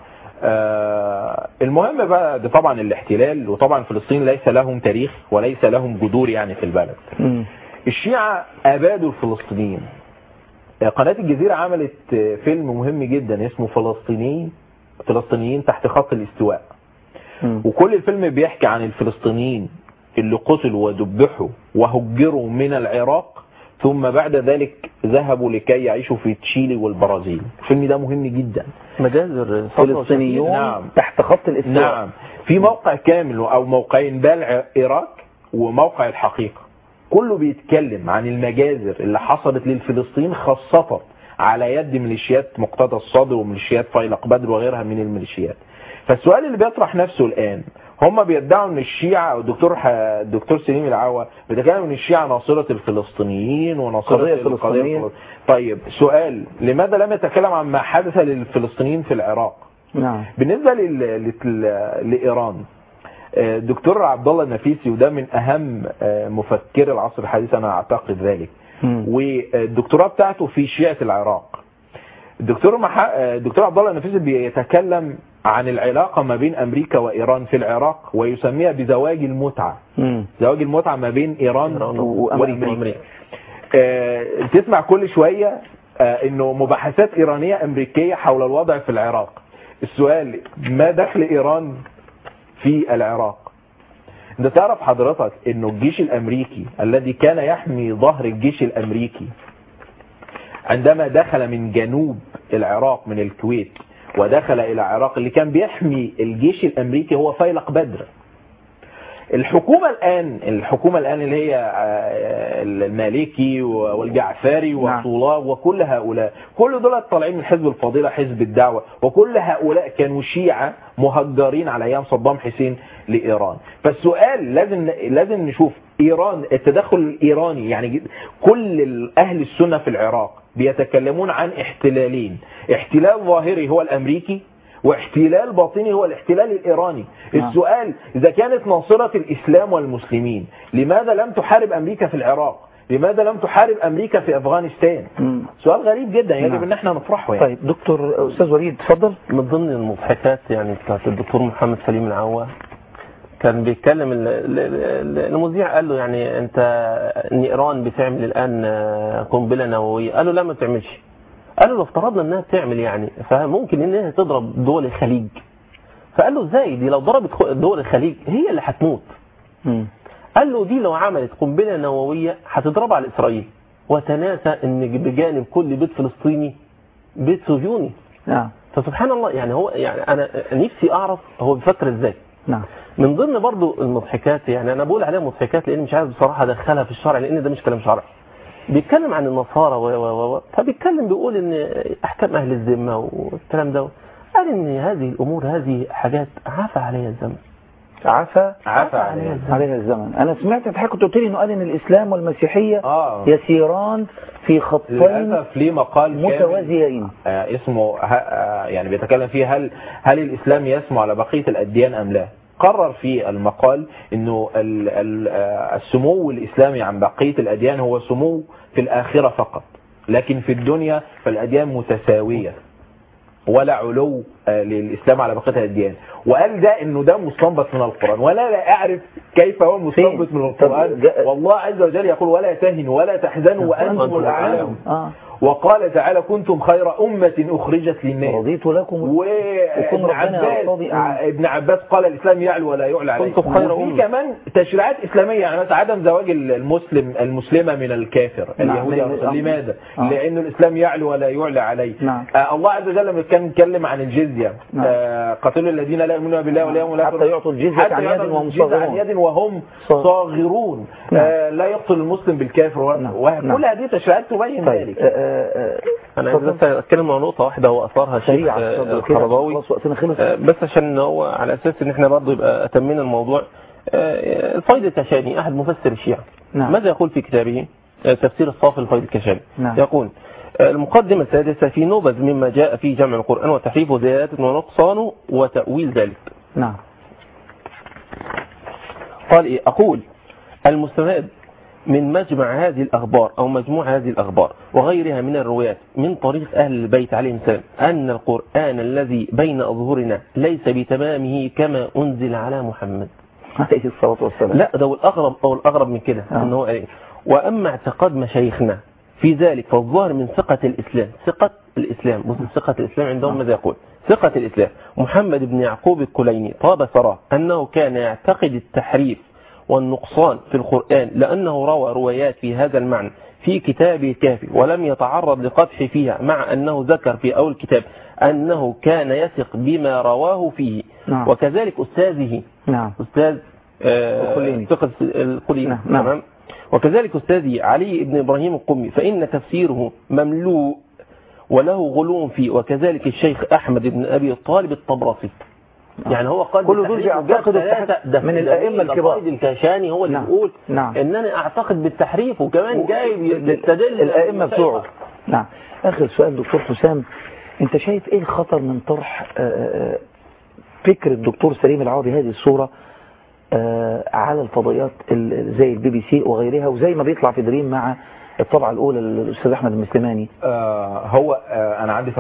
آه المهم بقى ده طبعا الاحتلال وطبعا فلسطين ليس لهم تاريخ وليس لهم جذور يعني في البلد مم. الشيعة أبادوا الفلسطينيين آه، قناة الجزيرة عملت آه، فيلم مهم جدا اسمه فلسطينيين فلسطينيين تحت خط الاستواء مم. وكل الفيلم بيحكي عن الفلسطينيين اللي قتلوا ودبحوا وهجروا من العراق ثم بعد ذلك ذهبوا لكي يعيشوا في تشيلي والبرازيل الفيلم ده مهم جدا مجازر صفرة فلسطينيون نعم. تحت خط الاستواء نعم في موقع كامل او موقعين ده العراق وموقع الحقيقة كله بيتكلم عن المجازر اللي حصلت للفلسطين خاصة على يد ميليشيات مقتدى الصدر وميليشيات فيلق بدر وغيرها من الميليشيات فالسؤال اللي بيطرح نفسه الآن هم بيدعوا ان الشيعة والدكتور ح... الدكتور سليم العوا بيتكلم ان الشيعة ناصرة الفلسطينيين وناصرة قضية القضية فلسطينية. الفلسطينية. طيب سؤال لماذا لم يتكلم عن ما حدث للفلسطينيين في العراق نعم بالنسبة لل... لل... لإيران آه، دكتور عبد الله النفيسي وده من أهم آه، مفكري العصر الحديث أنا أعتقد ذلك مم. والدكتوراه بتاعته في شيعة العراق الدكتور مح... آه، الدكتور عبد الله النفيسي بيتكلم عن العلاقة ما بين أمريكا وإيران في العراق ويسميها بزواج المتعة مم. زواج المتعة ما بين إيران وأمريكا. وأمريكا آه، تسمع كل شوية آه، انه مباحثات ايرانية امريكية حول الوضع في العراق السؤال ما دخل ايران في العراق انت تعرف حضرتك انه الجيش الامريكي الذي كان يحمي ظهر الجيش الامريكي عندما دخل من جنوب العراق من الكويت ودخل الى العراق اللي كان بيحمي الجيش الامريكي هو فيلق بدر الحكومة الآن الحكومة الآن اللي هي آه، المالكي والجعفري وطولاب وكل هؤلاء كل دول طالعين من حزب الفضيلة حزب الدعوة وكل هؤلاء كانوا شيعة مهجرين على أيام صدام حسين لإيران فالسؤال لازم لازم نشوف إيران التدخل الإيراني يعني كل أهل السنة في العراق بيتكلمون عن احتلالين احتلال ظاهري هو الأمريكي واحتلال باطني هو الاحتلال الإيراني نعم. السؤال إذا كانت ناصرة الإسلام والمسلمين لماذا لم تحارب أمريكا في العراق لماذا لم تحارب أمريكا في أفغانستان مم. سؤال غريب جدا يجب نعم. ان احنا نطرحه يعني طيب دكتور أستاذ وليد اتفضل من ضمن المضحكات يعني بتاعت الدكتور محمد سليم العوا كان بيتكلم ال- ال- ال- المذيع قال له يعني انت ان ايران بتعمل الان آه، قنبله نوويه قال له لا ما بتعملش قال له لو افترضنا انها بتعمل يعني فممكن انها تضرب دول الخليج فقال له ازاي دي لو ضربت خ- دول الخليج هي اللي هتموت مم. قال له دي لو عملت قنبله نوويه هتضربها على اسرائيل وتناسى ان بجانب كل بيت فلسطيني بيت صهيوني نعم فسبحان الله يعني هو يعني انا نفسي اعرف هو بيفكر ازاي نعم من ضمن برضو المضحكات يعني انا بقول عليها مضحكات لان مش عايز بصراحه ادخلها في الشرع لان ده مش كلام شرعي بيتكلم عن النصارى و و و فبيتكلم بيقول ان احكام اهل الذمه والكلام ده قال ان هذه الامور هذه حاجات عفى عليها الزمن عفا عفى عليها عليها الزمن انا سمعت في حضرتك قلت لي انه قال ان الاسلام والمسيحيه اه يسيران في خطين للاسف ليه مقال كامل متوازيين آه اسمه ه- آه يعني بيتكلم فيه هل هل الاسلام يسمو على بقيه الاديان ام لا؟ قرر في المقال انه ال- ال- آه، السمو الاسلامي عن بقيه الاديان هو سمو في الاخره فقط لكن في الدنيا فالاديان متساويه ولا علو آه، للاسلام على بقيه الاديان وقال ده انه ده مستنبط من القران ولا لا اعرف كيف هو مستنبط فين؟ من القران طب جاء- والله عز وجل يقول ولا تهنوا ولا تحزنوا وانتم وأنتم الاعلام الأعلام. اه وقال تعالى كنتم خير أمة أخرجت للناس رضيت لكم وكن وابن ربنا عباس يرتضي أن- ع- ابن عباس قال الاسلام يعلو ولا يعلى عليه كنتم خير وفي أمة. كمان تشريعات اسلاميه يعني مثلا عدم زواج المسلم المسلمه من الكافر نعم. اليهودي أو من- النصارى. لماذا؟ آه. لان الاسلام يعلو ولا يعلى عليه نعم. آه الله عز وجل لما كان يتكلم عن الجزيه نعم. آه قاتلوا الذين لا يؤمنون بالله واليوم الاخر حتى يعطوا الجزية حتى عن يد يعطوا وهم الجزية صاغرون. عن يد وهم صاغ- صاغرون نعم. آه لا يقتل المسلم بالكافر و- نعم. وكل نعم. هذه تشريعات تبين طيب ذلك آه، آه، آه، انا عايز بس اتكلم عن نقطه واحده هو اثارها الشيخ سريعا آه، اتفضل كده القرضاوي خلاص وقتنا خلص آه، بس عشان هو على اساس ان احنا برضه يبقى اتمينا الموضوع آه، الفيض الكشاني احد مفسر الشيعة نعم. ماذا يقول في كتابه آه، تفسير الصافي الفيض الكشاني نعم. يقول آه، المقدمة السادسة في نبذ مما جاء في جمع القرآن وتحريفه زيادة ونقصانه وتأويل ذلك نعم قال إيه أقول المستند من مجمع هذه الأخبار أو مجموع هذه الأخبار وغيرها من الروايات من طريق أهل البيت عليهم السلام أن القرآن الذي بين أظهرنا ليس بتمامه كما أنزل على محمد عليه الصلاة والسلام لا ده والأغرب أو الأغرب من كده آه. إن هو إيه وأما اعتقاد مشايخنا في ذلك فالظاهر من ثقة الإسلام ثقة الإسلام بص ثقة الإسلام عندهم ماذا يقول ثقة الإسلام محمد بن يعقوب الكليني طاب ثراه أنه كان يعتقد التحريف والنقصان في القرآن لأنه روى روايات في هذا المعنى في كتابه الكافي ولم يتعرض لقدح فيها مع أنه ذكر في أول الكتاب أنه كان يثق بما رواه فيه نعم. وكذلك أستاذه نعم أستاذ آه، الخليني. ثقة الخليني نعم، نعم. تمام وكذلك أستاذي علي بن إبراهيم القمي فإن تفسيره مملوء وله غلو فيه وكذلك الشيخ أحمد بن أبي طالب الطبرسي يعني هو قال كل دول بالتحريف بيعتقدوا وجاب ثلاثة- ده من ده الأئمة ده الكبار. قائد الكاشاني هو اللي نعم. بيقول نعم. ان انا اعتقد بالتحريف وكمان جايب يستدل الأئمة بتوعه نعم آخر سؤال دكتور حسام أنت شايف إيه الخطر من طرح آه، آه، فكر الدكتور سليم العوضي هذه الصورة آه، على الفضائيات ال- زي البي بي سي وغيرها وزي ما بيطلع في دريم مع الطبعة الأولى الأستاذ أحمد المسلماني آه هو آه أنا عندي ثلاث نقط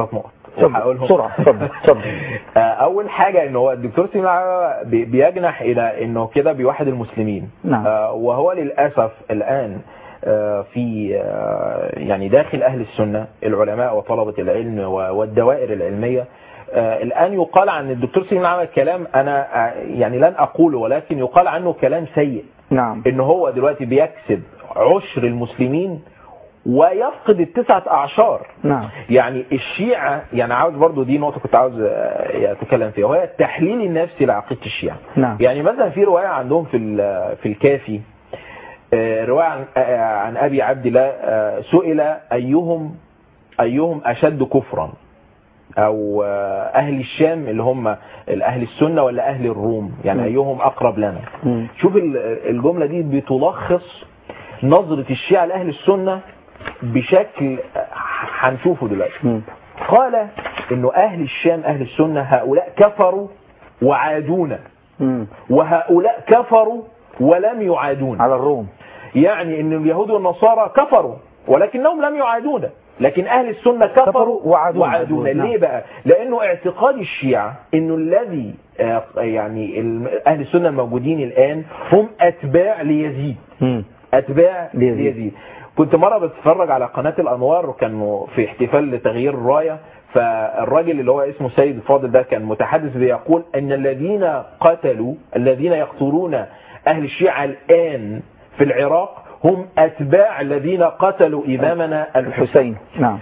وهقولهم بسرعة اتفضل اتفضل آه، اول حاجه ان هو الدكتور سليم العوا بي- بيجنح الى انه كده بيوحد المسلمين نعم. آه، وهو للاسف الان آه، في آه، يعني داخل اهل السنه العلماء وطلبه العلم و- والدوائر العلميه آه، الان يقال عن الدكتور سليم العوا كلام انا آه، يعني لن اقوله ولكن يقال عنه كلام سيء نعم ان هو دلوقتي بيكسب عشر المسلمين ويفقد التسعة اعشار نعم يعني الشيعة يعني عاوز برضو دي نقطة كنت عاوز آه، اتكلم فيها وهي التحليل النفسي لعقيدة الشيعة نعم. يعني مثلا في رواية عندهم في ال- في الكافي آه، رواية عن آه، عن ابي عبد الله آه، سئل ايهم ايهم اشد كفرا او آه، اهل الشام اللي هم اهل السنة ولا اهل الروم يعني ايهم اقرب لنا مم. شوف ال- الجملة دي بتلخص نظرة الشيعة لأهل السنة بشكل هنشوفه دلوقتي مم. قال انه اهل الشام اهل السنة هؤلاء كفروا وعادونا مم. وهؤلاء كفروا ولم يعادونا على الروم يعني ان اليهود والنصارى كفروا ولكنهم لم يعادونا لكن اهل السنة كفروا, كفروا وعادونا. وعادونا نعم. ليه بقى لانه اعتقاد الشيعة انه الذي آه، يعني الم- اهل السنة الموجودين الان هم اتباع ليزيد مم. اتباع ليزيد. ليزيد كنت مره بتفرج على قناه الانوار وكانوا في احتفال لتغيير الرايه فالراجل اللي هو اسمه سيد الفاضل ده كان متحدث بيقول ان الذين قتلوا الذين يقتلون اهل الشيعه الان في العراق هم اتباع الذين قتلوا امامنا الحسين الحسين نعم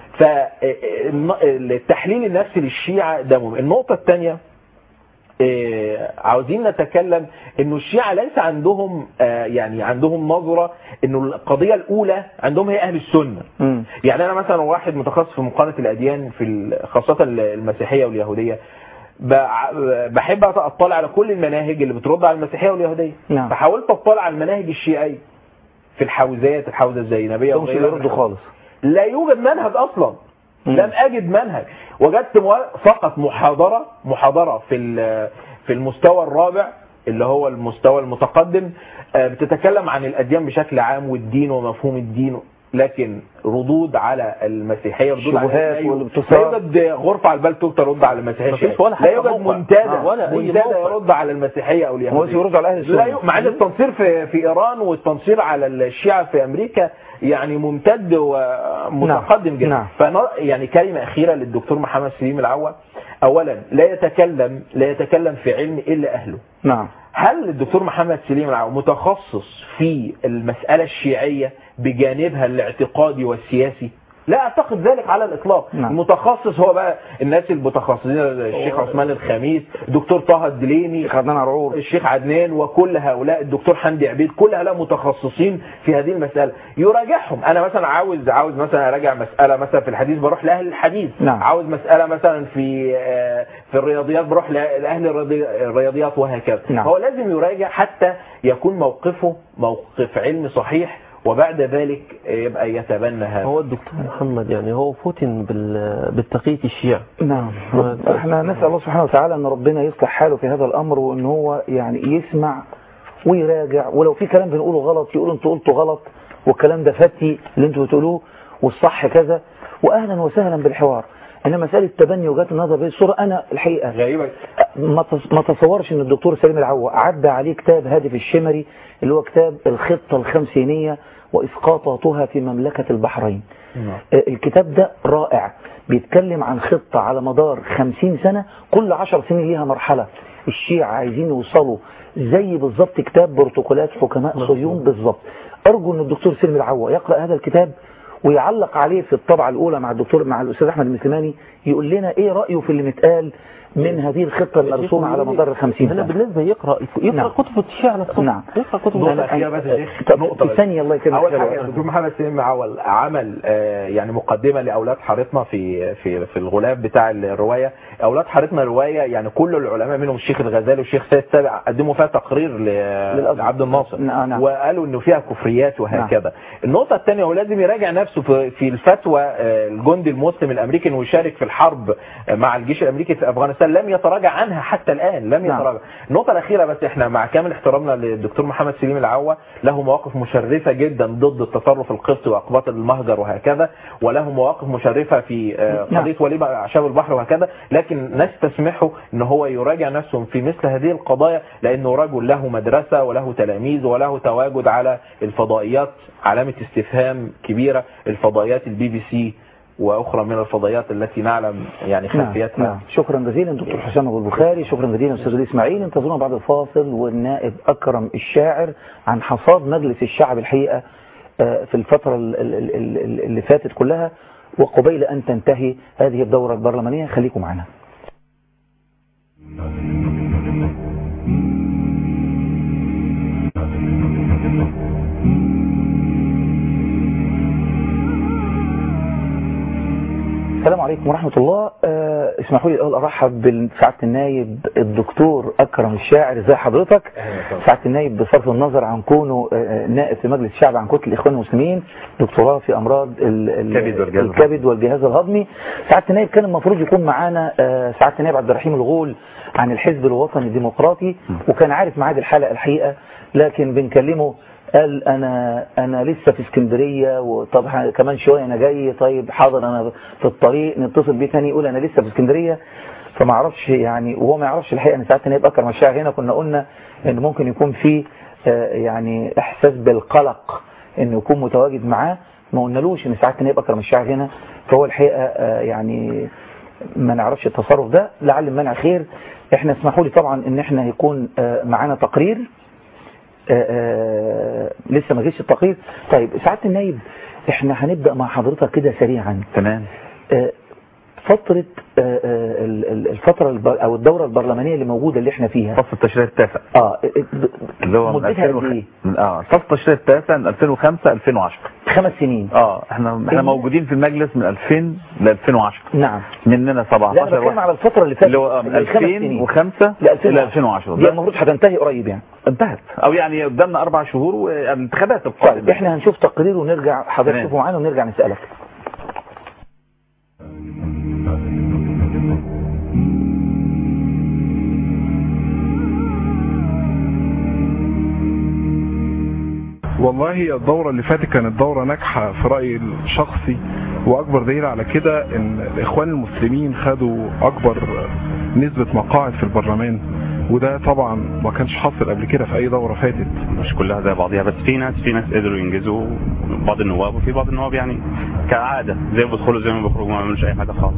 فالتحليل النفسي للشيعة ده مهم النقطة الثانية آه، عاوزين نتكلم انه الشيعة ليس عندهم آه، يعني عندهم نظرة انه القضية الاولى عندهم هي اهل السنة مم. يعني انا مثلا واحد متخصص في مقارنة الاديان في ال- خاصة المسيحية واليهودية بع- بحب اطلع على كل المناهج اللي بترد على المسيحية واليهودية نعم. فحاولت اطلع على المناهج الشيعية في الحوزات الحوزة الزينبية مش وغيرها من يردوا خالص لا يوجد منهج اصلا مم. لم اجد منهج وجدت مو- فقط محاضره محاضره في ال- في المستوى الرابع اللي هو المستوى المتقدم آه، بتتكلم عن الاديان بشكل عام والدين ومفهوم الدين لكن ردود على المسيحيه ردود على شبهات لا يوجد- والانتصار. لا يوجد غرفه على البال ترد على المسيحيه مفيش شيء. ولا لا حتى يوجد موقع. منتدى آه، ولا أي منتدى موقع. يرد على المسيحيه او هو اليهوديه يردوا على اهل السنة لا ي... مع ان التنصير في في ايران والتنصير على الشيعة في امريكا يعني ممتد ومتقدم جدا نعم. فأنا يعني كلمه اخيره للدكتور محمد سليم العوا اولا لا يتكلم لا يتكلم في علم الا اهله نعم هل الدكتور محمد سليم العوا متخصص في المساله الشيعيه بجانبها الاعتقادي والسياسي لا اعتقد ذلك على الاطلاق نعم. المتخصص هو بقى الناس المتخصصين الشيخ عثمان الخميس دكتور طه الدليمي شيخ عدنان عرعور الشيخ عدنان وكل هؤلاء الدكتور حمدي عبيد كل هؤلاء متخصصين في هذه المسألة يراجعهم أنا مثلا عاوز عاوز مثلا أراجع مسألة مثلا في الحديث بروح لأهل الحديث نعم. عاوز مسألة مثلا في آه، في الرياضيات بروح لأهل الرياضي- الرياضيات وهكذا نعم. هو لازم يراجع حتى يكون موقفه موقف علمي صحيح وبعد ذلك يبقى يتبنى هذا هو الدكتور محمد يعني هو فتن بال- بالتقية الشيعة نعم احنا نسأل الله سبحانه وتعالى ان ربنا يصلح حاله في هذا الامر وان هو يعني يسمع ويراجع ولو في كلام بنقوله غلط يقول انتوا قلتوا غلط والكلام ده فتي اللي انتوا بتقولوه والصح كذا واهلا وسهلا بالحوار انما مساله تبني وجهات النظر بهذه الصوره انا الحقيقه غريبة ما تص- ما تصورش ان الدكتور سليم العوا عدى عليه كتاب هادف الشمري اللي هو كتاب الخطه الخمسينيه واسقاطاتها في مملكه البحرين آه، الكتاب ده رائع بيتكلم عن خطة على مدار خمسين سنة كل عشر سنين ليها مرحلة الشيعة عايزين يوصلوا زي بالظبط كتاب بروتوكولات حكماء صهيون بالظبط أرجو أن الدكتور سلمي العوا يقرأ هذا الكتاب ويعلق عليه في الطبعة الأولى مع الدكتور مع الأستاذ أحمد المسلماني يقول لنا إيه رأيه في اللي متقال من هذه الخطة المرسومة على مدار الخمسين أنا سنة بالنسبة يقرأ يقرأ نعم. كتب الشيعة نفسها نعم. يقرأ كتب نقطة الشيعة. أخيرة بس يا شيخ طب نقطة في بس. ثانية الله يكرمك اول يا حاجه رب. الدكتور محمد سليم عول عمل آه، يعني مقدمه لاولاد حارتنا في في في الغلاف بتاع الروايه اولاد حارتنا روايه يعني كل العلماء منهم الشيخ الغزالي والشيخ سيد سابع قدموا فيها تقرير ل- للأزهر. لعبد الناصر نعم، نعم. وقالوا انه فيها كفريات وهكذا النقطه الثانيه هو لازم يراجع نفسه نفسه في في الفتوى آه، الجندي المسلم الامريكي انه يشارك في الحرب آه، مع الجيش الامريكي في افغانستان لم يتراجع عنها حتى الان لم نعم. يتراجع النقطه الاخيره بس احنا مع كامل احترامنا للدكتور محمد سليم العوا له مواقف مشرفه جدا ضد التصرف القبطي واقباط المهجر وهكذا وله مواقف مشرفه في آه، نعم. قضيه وليد اعشاب البحر وهكذا لكن نستسمحه ان هو يراجع نفسه في مثل هذه القضايا لانه رجل له مدرسه وله تلاميذ وله تواجد على الفضائيات علامه استفهام كبيره الفضائيات البي بي سي واخرى من الفضائيات التي نعلم يعني نعم. خلفيتها نعم. شكرا جزيلا دكتور حسام ابو البخاري شكرا جزيلا استاذ وليد اسماعيل انتظرونا بعد الفاصل والنائب اكرم الشاعر عن حصاد مجلس الشعب الحقيقه آه، في الفتره ال- ال- ال- ال- اللي فاتت كلها وقبيل ان تنتهي هذه الدوره البرلمانيه خليكم معنا السلام عليكم ورحمة الله آه، اسمحوا لي الأول أرحب بسعادة النايب الدكتور أكرم الشاعر ازي حضرتك سعادة النايب بصرف النظر عن كونه آه، نائب في مجلس الشعب عن كتلة الإخوان المسلمين دكتوراه في أمراض ال- ال- الكبد والجهاز الكبد والجهاز الهضمي سعادة النايب كان المفروض يكون معانا آه، سعادة النايب عبد الرحيم الغول عن الحزب الوطني الديمقراطي وكان عارف ميعاد الحلقة الحقيقة لكن بنكلمه قال انا انا لسه في اسكندريه وطب ح- كمان شويه انا جاي طيب حاضر انا في الطريق نتصل بيه تاني يقول انا لسه في اسكندريه فما اعرفش يعني وهو ما يعرفش الحقيقه ان ساعات نبقى اكرم الشاعر هنا كنا قلنا ان ممكن يكون في آه، يعني احساس بالقلق انه يكون متواجد معاه ما قلنالوش ان ساعات نبقى اكرم الشاعر هنا فهو الحقيقه آه، يعني ما نعرفش التصرف ده لعل المنع خير احنا اسمحوا لي طبعا ان احنا يكون آه، معانا تقرير آه، آه، لسه ما جيش التقرير طيب سعاده النايب احنا هنبدا مع حضرتك كده سريعا تمام آه، فتره آه، آه، ال- ال- الفتره الب- او الدوره البرلمانيه اللي موجوده اللي احنا فيها فصل التشريع التاسع اه ب- اللي هو من مدتها قد 2005 ايه؟ اه فصل التشريع التاسع من 2005 2010 خمس سنين اه احنا احنا إيه؟ موجودين في المجلس من 2000 ل 2010 نعم مننا لا 17 انا بتكلم واحد على الفتره اللي فاتت اللي هو من الخمس سنين. 2005 ل الى 2010 دي ده المفروض هتنتهي قريب يعني انتهت او يعني قدامنا اربع شهور والانتخابات طيب القادمه احنا هنشوف تقرير ونرجع حضرتك تمام. تشوفه معانا ونرجع نسالك والله الدورة اللي فاتت كانت دورة ناجحة في رأيي الشخصي وأكبر دليل على كده إن الإخوان المسلمين خدوا أكبر نسبة مقاعد في البرلمان وده طبعا ما كانش حاصل قبل كده في أي دورة فاتت مش كلها زي بعضيها بس في ناس في ناس قدروا ينجزوا بعض النواب وفي بعض النواب يعني كعادة زي ما بيدخلوا زي ما بيخرجوا ما بيعملوش أي حاجة خالص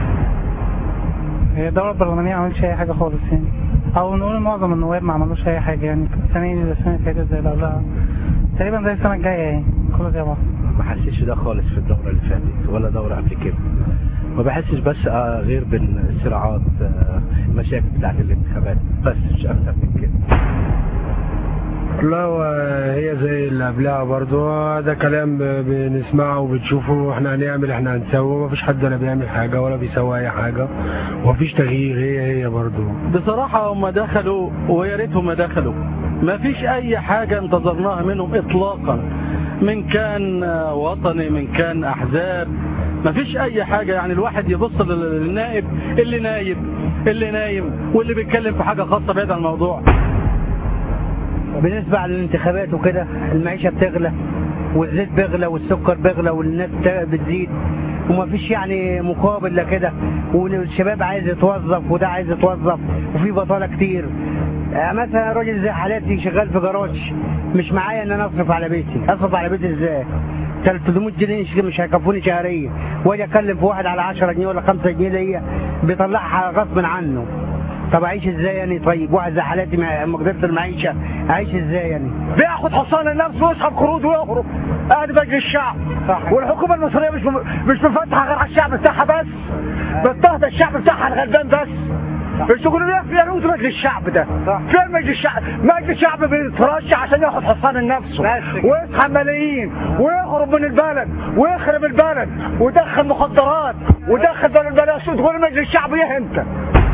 هي الدورة البرلمانية ما عملتش أي حاجة خالص يعني أو نقول إن معظم النواب ما عملوش أي حاجة يعني السنة دي زي السنة اللي فاتت زي اللي قبلها تقريبا زي السنة الجاية يعني كله زي بعض ما حسيتش ده خالص في الدورة اللي فاتت ولا دورة قبل كده ما بحسش بس آه، غير بالصراعات آه، المشاكل بتاعت الانتخابات بس مش اكتر من كده لا هي زي اللي قبلها برضو ده كلام بنسمعه وبنشوفه احنا هنعمل احنا هنسوي مفيش حد ولا بيعمل حاجة ولا بيسوي اي حاجة ومفيش تغيير هي هي برضو بصراحة هم دخلوا ويا ريتهم ما دخلوا ما فيش أي حاجة انتظرناها منهم إطلاقا من كان آه، وطني من كان أحزاب ما فيش أي حاجة يعني الواحد يبص لل- للنائب اللي نايب اللي نايم واللي بيتكلم في حاجة خاصة بعيد عن الموضوع بالنسبة للانتخابات وكده المعيشة بتغلى والزيت بيغلى والسكر بيغلى والناس بت- بتزيد وما فيش يعني مقابل لكده والشباب عايز يتوظف وده عايز يتوظف وفي بطالة كتير آه، مثلا راجل زي حالاتي شغال في جراج مش معايا ان انا اصرف على بيتي اصرف على بيتي ازاي 300 جنيه مش- مش هيكفوني شهريا واجي اكلم في واحد على 10 جنيه ولا 5 جنيه ليا بيطلعها غصب عنه طب اعيش ازاي يعني طيب واحد زي حالاتي ما ما قدرت المعيشه اعيش ازاي يعني بياخد حصان النفس ويسحب قروض ويهرب ادي مجلس الشعب والحكومه المصريه مش م- مش مفتحه غير على الشعب بتاعها بس بتهدى الشعب بتاعها الغلبان بس الشغل ده في ينوت مجلس الشعب ده فين مجلس الشعب مجلس الشعب بيترشح عشان ياخد حصان النفس ويسحب ملايين ويهرب من البلد ويخرب البلد ويدخل مخدرات ويدخل بلد بلاش تقول مجلس الشعب ايه انت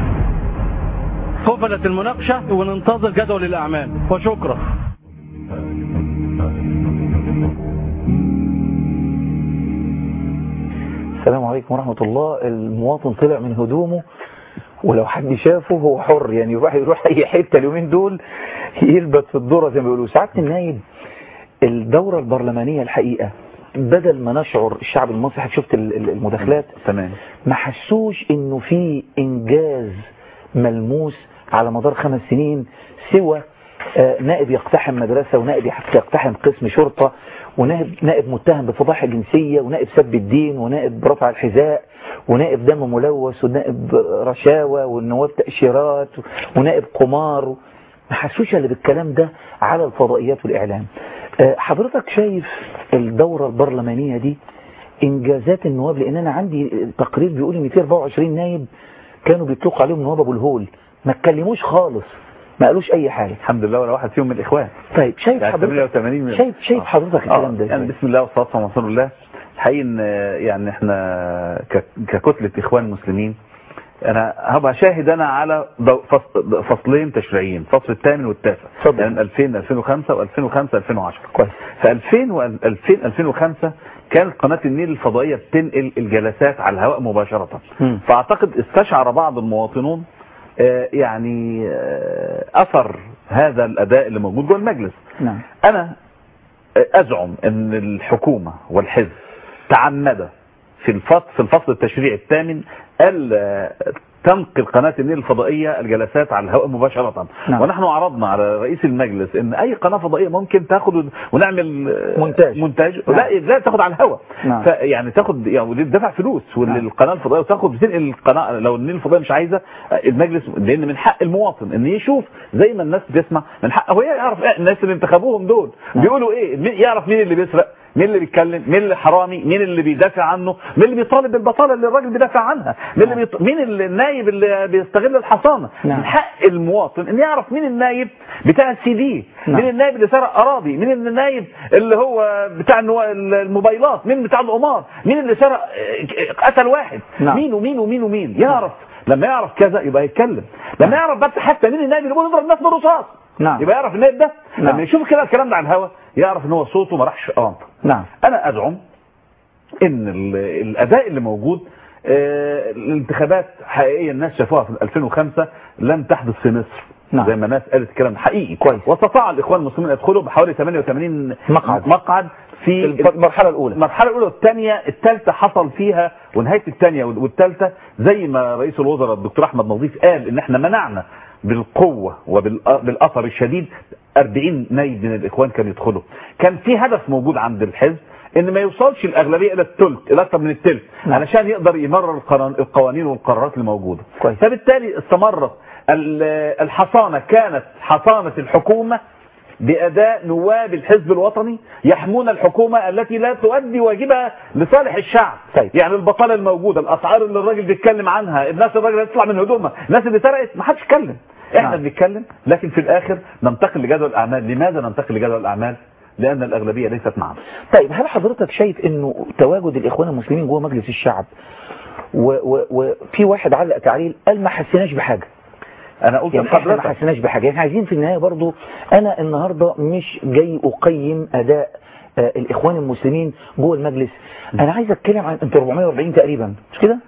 قفلت المناقشة وننتظر جدول الأعمال وشكرا السلام عليكم ورحمة الله المواطن طلع من هدومه ولو حد شافه هو حر يعني يروح يروح اي حته اليومين دول يلبس في الذره زي ما بيقولوا سعاده النايب الدوره البرلمانيه الحقيقه بدل ما نشعر الشعب المصري حضرتك شفت ال- ال- المداخلات تمام ما حسوش انه في انجاز ملموس على مدار خمس سنين سوى آه، نائب يقتحم مدرسة ونائب يقتحم قسم شرطة ونائب نائب متهم بفضائح جنسية ونائب سب الدين ونائب رفع الحذاء ونائب دم ملوث ونائب رشاوى ونواب تأشيرات ونائب قمار ما حسوش اللي بالكلام ده على الفضائيات والإعلام آه، حضرتك شايف الدورة البرلمانية دي انجازات النواب لان انا عندي تقرير بيقول ان في 24 نايب كانوا بيطلقوا عليهم نواب ابو الهول ما اتكلموش خالص ما قالوش اي حاجه الحمد لله ولا واحد فيهم من الاخوان طيب شايف يعني حضرتك 88 من- شايف شايف آه. حضرتك الكلام ده آه، يعني ازاي؟ بسم الله والصلاه والسلام على رسول الله الحقيقه ان يعني احنا ك- ككتله اخوان مسلمين انا هبقى شاهد انا على ضو- فصل- فصلين تشريعيين الفصل الثامن والتاسع يعني من 2000 2005 و2005 2010 كويس في 2000 و 2000 2005 كانت قناه النيل الفضائيه بتنقل الجلسات على الهواء مباشره مم. فاعتقد استشعر بعض المواطنون آه، يعني آه، اثر هذا الاداء اللي موجود جوه المجلس نعم انا ازعم ان الحكومة والحزب تعمد في الفصل في الفصل التشريعي الثامن الا تنقل قناة النيل الفضائية الجلسات على الهواء مباشرة نعم. ونحن عرضنا على رئيس المجلس ان اي قناة فضائية ممكن تاخد ونعمل آه، مونتاج. مونتاج نعم. لا لا تاخد على الهواء نعم. ف- يعني تاخد يعني ودي تدفع فلوس والقناه الفضائيه وتاخد بتنقل القناه لو النيل الفضائيه مش عايزه المجلس لان من حق المواطن ان يشوف زي ما الناس بتسمع من حقه هي يعرف إيه الناس اللي انتخبوهم دول بيقولوا ايه مين- يعرف مين اللي بيسرق مين اللي بيتكلم مين اللي حرامي مين اللي بيدافع عنه مين اللي بيطالب بالبطاله اللي الراجل بيدافع عنها مين اللي بيط... مين اللي النايب اللي بيستغل الحصانه نعم. من حق المواطن ان يعرف مين النايب بتاع السي دي نعم. مين النايب اللي سرق اراضي مين النايب اللي هو بتاع النوا- الموبايلات مين بتاع القمار مين اللي سرق آه، قتل واحد نعم. مين ومين ومين ومين يعرف لما يعرف كذا يبقى يتكلم لما يعرف بس حتى مين النايب اللي بيقول يضرب الناس بالرصاص نعم. يبقى يعرف النايب ده نعم. لما يشوف كده الكلام ده على الهوا يعرف ان هو صوته ما راحش اوانطه نعم انا ازعم ان ال- الاداء اللي موجود آه، الانتخابات حقيقيه الناس شافوها في 2005 لم تحدث في مصر نعم. زي ما الناس قالت الكلام ده حقيقي كويس. واستطاع الاخوان المسلمين يدخلوا بحوالي 88 مقعد. مقعد في الف- المرحله الاولى المرحله الاولى والثانيه الثالثه حصل فيها ونهايه الثانيه والثالثه زي ما رئيس الوزراء الدكتور احمد نظيف قال ان احنا منعنا بالقوه وبالاثر الشديد 40 نايب من الاخوان كانوا يدخلوا كان في هدف موجود عند الحزب ان ما يوصلش الاغلبيه الى الثلث الى اكثر من الثلث نعم. علشان يقدر يمرر القران- القوانين والقرارات اللي موجوده كويس. فبالتالي استمرت ال- الحصانه كانت حصانه الحكومه بأداء نواب الحزب الوطني يحمون الحكومة التي لا تؤدي واجبها لصالح الشعب طيب. يعني البطالة الموجودة الأسعار اللي الراجل بيتكلم عنها الناس الراجل اللي تطلع من هدومها الناس اللي سرقت ما حدش يتكلم احنا نعم. بنتكلم لكن في الآخر ننتقل لجدول الأعمال لماذا ننتقل لجدول الأعمال لأن الأغلبية ليست معنا طيب هل حضرتك شايف انه تواجد الاخوان المسلمين جوه مجلس الشعب و- و- وفي واحد علق تعليل قال ما حسيناش بحاجه أنا قلت يعني احنا ما لحضرتك حسيناش بحاجه يعني عايزين في النهايه برضو انا النهارده مش جاي اقيم اداء آه، الاخوان المسلمين جوه المجلس انا عايز اتكلم عن انت 440 تقريبا مش كده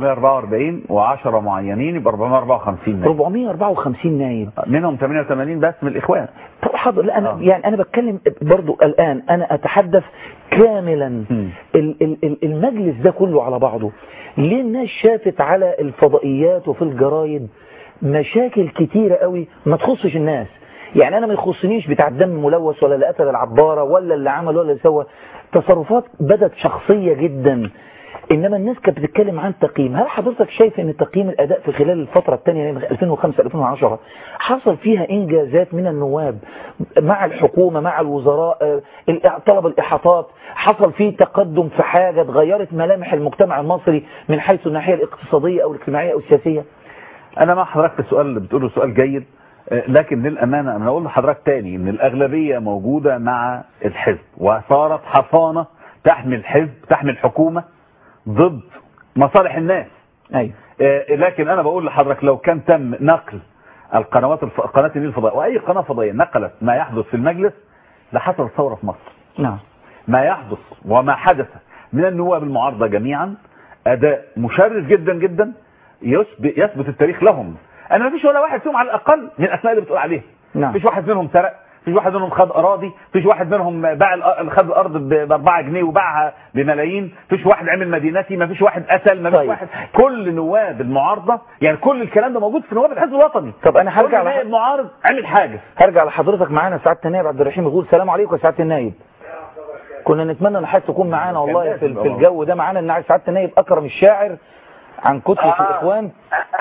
444 و10 معينين يبقى 454 نايب. 454 نايب منهم 88 بس من الإخوان طب حاضر لا انا آه. يعني انا بتكلم برضو الان انا اتحدث كاملا مم. ال- ال- ال- المجلس ده كله على بعضه ليه الناس شافت على الفضائيات وفي الجرايد مشاكل كتيرة قوي ما تخصش الناس يعني انا ما يخصنيش بتاع الدم ملوث ولا اللي قتل العبارة ولا اللي عمل ولا اللي سوى تصرفات بدت شخصية جدا انما الناس كانت بتتكلم عن تقييم هل حضرتك شايف ان تقييم الاداء في خلال الفترة الثانية من 2005 2010 حصل فيها انجازات من النواب مع الحكومة مع الوزراء آه، الإع- طلب الاحاطات حصل فيه تقدم في حاجة اتغيرت ملامح المجتمع المصري من حيث الناحية الاقتصادية او الاجتماعية او السياسية انا مع حضرتك في السؤال اللي بتقوله سؤال جيد آه، لكن للامانه انا اقول لحضرتك تاني ان الاغلبيه موجوده مع الحزب وصارت حصانه تحمي الحزب تحمي الحكومه ضد مصالح الناس ايوه آه، لكن انا بقول لحضرتك لو كان تم نقل القنوات الف... قناه النيل الفضائيه واي قناه فضائيه نقلت ما يحدث في المجلس لحصل ثوره في مصر نعم ما يحدث وما حدث من النواب المعارضة جميعا اداء مشرف جدا جدا يثبت يثبت التاريخ لهم انا ما فيش ولا واحد فيهم على الاقل من الاسماء اللي بتقول عليها نعم. فيش واحد منهم سرق فيش واحد منهم خد اراضي فيش واحد منهم باع الأ- خد الارض ب 4 جنيه وباعها بملايين فيش واحد عمل مدينتي ما فيش واحد قتل ما فيش طيب. واحد كل نواب المعارضه يعني كل الكلام ده موجود في نواب الحزب الوطني طب انا هرجع كل لح- نائب معارض عمل حاجه هرجع لحضرتك معانا سعاده النائب عبد الرحيم يقول السلام عليكم يا سعاده النائب كنا نتمنى ان حضرتك تكون معانا والله في, في الجو ده معانا ان سعاده النائب اكرم الشاعر عن كتله الاخوان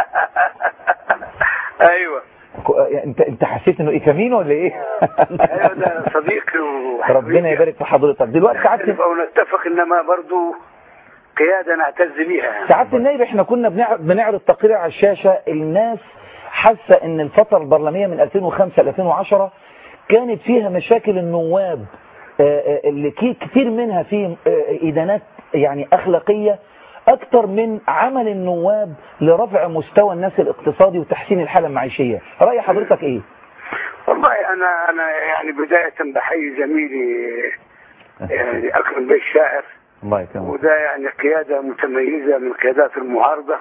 ايوه ك- انت انت حسيت انه ايه كمين ولا ايه ايوه ده صديقي ربنا يبارك في حضرتك دلوقتي سعاده نختلف او نتفق انما برضو قياده نعتز بيها سعاده النائب احنا كنا بنع- بنعرض تقرير على الشاشه الناس حاسه ان الفتره البرلمانيه من 2005 ل 2010 كانت فيها مشاكل النواب آه، آه، اللي كي- كتير منها فيه آه، ادانات يعني اخلاقيه اكتر من عمل النواب لرفع مستوى الناس الاقتصادي وتحسين الحاله المعيشيه راي حضرتك ايه والله انا انا يعني بدايه بحيي زميلي يعني اكرم بيه الشاعر الله يكرمك وده يعني قياده متميزه من قيادات المعارضه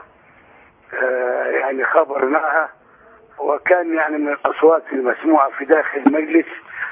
آه، يعني خبرناها وكان يعني من الاصوات المسموعه في داخل المجلس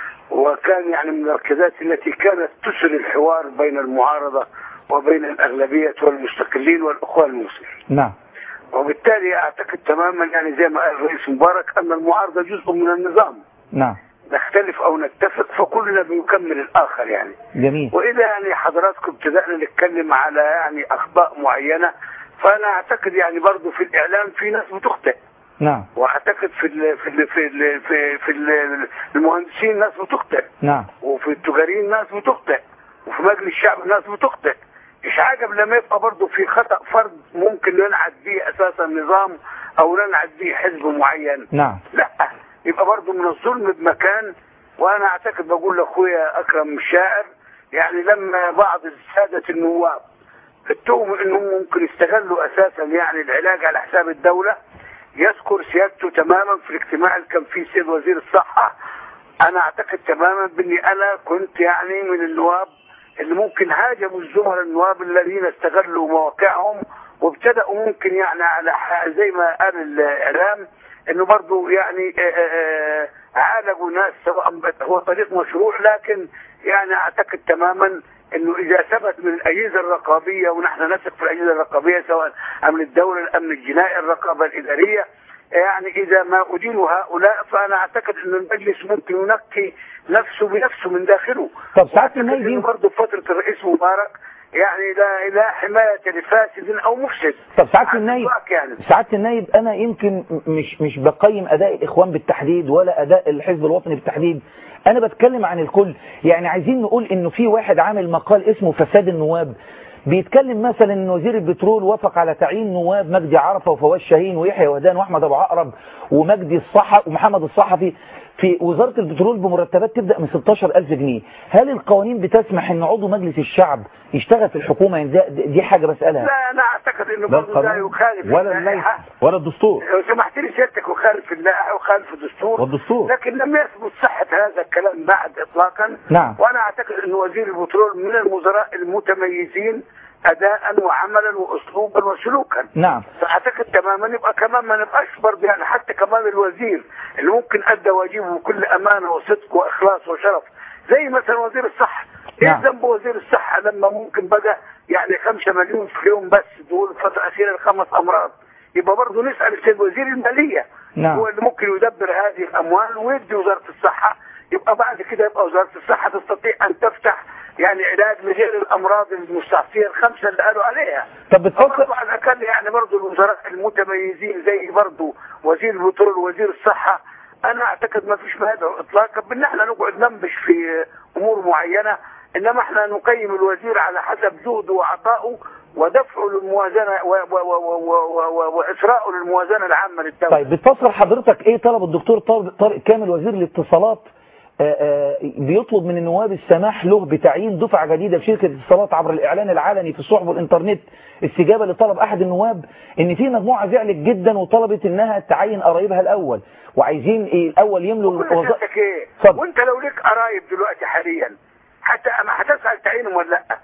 وكان يعني من القيادات التي كانت تسر الحوار بين المعارضه وبين الاغلبيه والمستقلين والاخوان المسلمين نعم وبالتالي اعتقد تماما يعني زي ما قال الرئيس مبارك ان المعارضه جزء من النظام نعم نختلف او نتفق فكلنا بيكمل الاخر يعني جميل واذا يعني حضراتكم ابتدأنا نتكلم على يعني اخطاء معينه فانا اعتقد يعني برضو في الاعلام في ناس بتخطئ نعم واعتقد في ال في ال في ال في, في ال المهندسين ناس بتخطئ نعم وفي التجاريين ناس بتخطئ وفي مجلس الشعب ناس بتخطئ مش عجب لما يبقى برضه في خطأ فرد ممكن ننعد به اساسا نظام او ننعد به حزب معين نعم لا يبقى برضه من الظلم بمكان وانا اعتقد بقول لاخويا اكرم الشاعر يعني لما بعض السادة النواب اتهموا انهم ممكن يستغلوا اساسا يعني العلاج على حساب الدولة يذكر سيادته تماما في الاجتماع اللي كان فيه سيد وزير الصحة انا اعتقد تماما باني انا كنت يعني من النواب اللي ممكن هاجموا الزملاء النواب الذين استغلوا مواقعهم وابتدأوا ممكن يعني على ح- زي ما قال الاعلام انه برضو يعني آه، آه، آه، عالجوا ناس سواء بت- هو طريق مشروع لكن يعني اعتقد تماما انه اذا ثبت من الاجهزه الرقابيه ونحن نثق في الاجهزه الرقابيه سواء امن الدوله الامن الجنائي الرقابه الاداريه يعني اذا ما ادينوا هؤلاء فانا اعتقد ان المجلس ممكن ينقي نفسه بنفسه من داخله طب ساعات النايب برضه فتره الرئيس مبارك يعني لا لا حمايه لفاسد او مفسد طب سعاده النايب يعني سعاده النايب انا يمكن مش مش بقيم اداء الاخوان بالتحديد ولا اداء الحزب الوطني بالتحديد انا بتكلم عن الكل يعني عايزين نقول انه في واحد عامل مقال اسمه فساد النواب بيتكلم مثلا ان وزير البترول وافق على تعيين نواب مجدي عرفه وفواز شاهين ويحيى ودان واحمد ابو عقرب ومجدي الصح ومحمد الصحفي في وزارة البترول بمرتبات تبدأ من 16000 جنيه هل القوانين بتسمح ان عضو مجلس الشعب يشتغل في الحكومة يعني ده- دي حاجة بسألها لا انا اعتقد انه لا برضه ده القانون يخالف ولا اللائحة. اللائحة ولا الدستور لو سمحت لي سيادتك وخالف اللائحه وخالف الدستور والدستور. لكن لم يثبت صحه هذا الكلام بعد اطلاقا نعم. وانا اعتقد ان وزير البترول من الوزراء المتميزين اداء وعملا واسلوبا وسلوكا نعم فاعتقد تماما يبقى كمان ما نبقاش برضه يعني حتى كمان الوزير اللي ممكن ادى واجبه بكل امانه وصدق واخلاص وشرف زي مثلا وزير الصحه ايه نعم. ذنب وزير الصحه لما ممكن بقى يعني 5 مليون في اليوم بس دول الفتره الاخيره لخمس امراض يبقى برضه نسال السيد وزير الماليه نعم. هو اللي ممكن يدبر هذه الاموال ويدي وزاره الصحه يبقى بعد كده يبقى وزاره الصحه تستطيع ان تفتح يعني علاج لغير الامراض المستعصيه الخمسه اللي قالوا عليها طب بتفكر برضو على الاقل يعني برضو الوزراء المتميزين زي برضو وزير البترول ووزير الصحه انا اعتقد ما فيش ما يدعو اطلاقا بان احنا نقعد ننبش في امور معينه انما احنا نقيم الوزير على حسب جهده وعطائه ودفعه للموازنه و- و- و- و- و- و- واسراءه للموازنه العامه للدوله طيب بتفسر حضرتك ايه طلب الدكتور طارق طارق كامل وزير الاتصالات آه، آه، بيطلب من النواب السماح له بتعيين دفعة جديدة في شركة الاتصالات عبر الإعلان العلني في الصحف والإنترنت استجابة لطلب أحد النواب إن في مجموعة زعلت جدا وطلبت إنها تعين قرايبها الأول وعايزين إيه الأول يملوا الوظائف وظائفك ايه اتفضل. وانت لو ليك قرايب دلوقتي حاليا حتى ما هتسال تعينهم ولا لا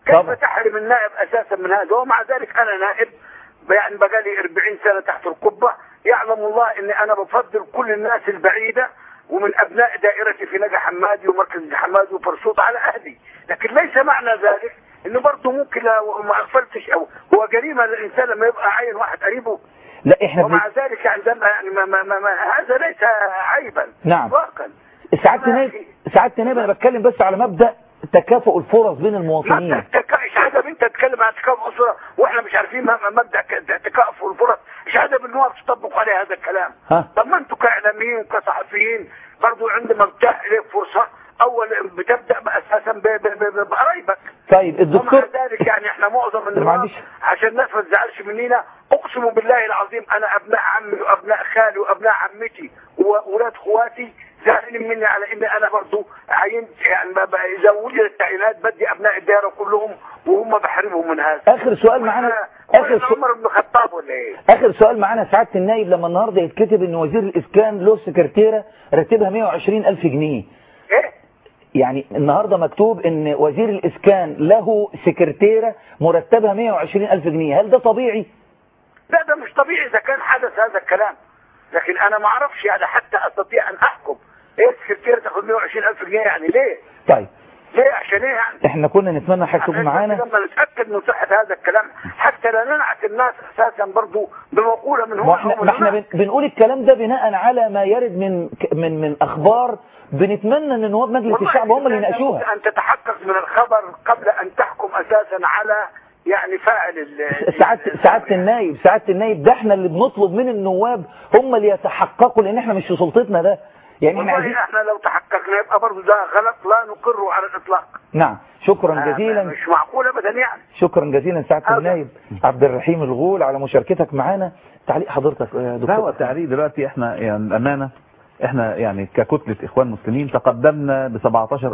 كيف طبعا. تحرم النائب اساسا من هذا ومع ذلك انا نائب يعني بقالي 40 سنه تحت القبه يعلم الله اني انا بفضل كل الناس البعيده ومن ابناء دائرتي في نجا حمادي ومركز نجا حمادي وبرسوط على اهلي لكن ليس معنى ذلك انه برضه ممكن لو ما قفلتش او هو جريمه للانسان لما يبقى عين واحد قريبه لا احنا بن... ومع ذلك عندما يعني ما ما ما ما هذا ليس عيبا نعم. اطلاقا سعادة نائب سعادة نائب انا بتكلم بس على مبدأ تكافؤ الفرص بين المواطنين شهاده انت تتكلم عن تكافؤ اسره واحنا مش عارفين ما- ما مبدا ك- تكافؤ الفرص شهاده بالنواب تطبق عليها هذا الكلام ها طب ما انتم كاعلاميين وكصحفيين برضو عندما بتاح لك فرصه اول بتبدا اساسا ب- ب- ب- بقرايبك طيب الدكتور ومع ذلك يعني احنا معظم ما النواب عنديش- عشان الناس ما تزعلش مننا اقسم بالله العظيم انا ابناء عمي وابناء خالي وابناء عمتي واولاد اخواتي زعلانين مني على ان انا برضو عينت يعني ب- ب- اذا وجدت تعيينات بدي ابناء الدائره كلهم وهم بحرمهم من هذا اخر سؤال معانا اخر اخر عمر بن الخطاب ولا ايه؟ اخر سؤال معانا سعادة النائب لما النهارده يتكتب ان وزير الاسكان له سكرتيرة راتبها 120 الف جنيه ايه؟ يعني النهارده مكتوب ان وزير الاسكان له سكرتيرة مرتبها 120 الف جنيه هل ده طبيعي لا ده مش طبيعي اذا كان حدث هذا الكلام لكن انا ما اعرفش يعني حتى استطيع ان احكم ايه السكرتير تاخد 120 الف جنيه يعني ليه؟ طيب ليه عشان ايه يعني؟ احنا كنا نتمنى حضرتك تكون معانا لما نتاكد من صحه هذا الكلام حتى لا ننعت الناس اساسا برضو بمقوله من ما هنا احنا أو من ما احنا هناك. بن- بنقول الكلام ده بناء على ما يرد من ك- من من اخبار بنتمنى ان نواب مجلس والله الشعب هم اللي لابد يناقشوها ان تتحقق من الخبر قبل ان تحكم اساسا على يعني فاعل ال- سعادة سعادة النايب سعادة النايب ده احنا اللي بنطلب من النواب هم اللي يتحققوا لان احنا مش في سلطتنا ده يعني احنا عايزين والله احنا لو تحققنا يبقى برضو ده غلط لا نقره على الاطلاق نعم شكرا آه، جزيلا مش معقول ابدا يعني شكرا جزيلا سعادة النايب عبد الرحيم الغول على مشاركتك معانا تعليق حضرتك يا لا هو دكتور التعليق دلوقتي احنا يعني الامانه احنا يعني ككتله اخوان مسلمين تقدمنا ب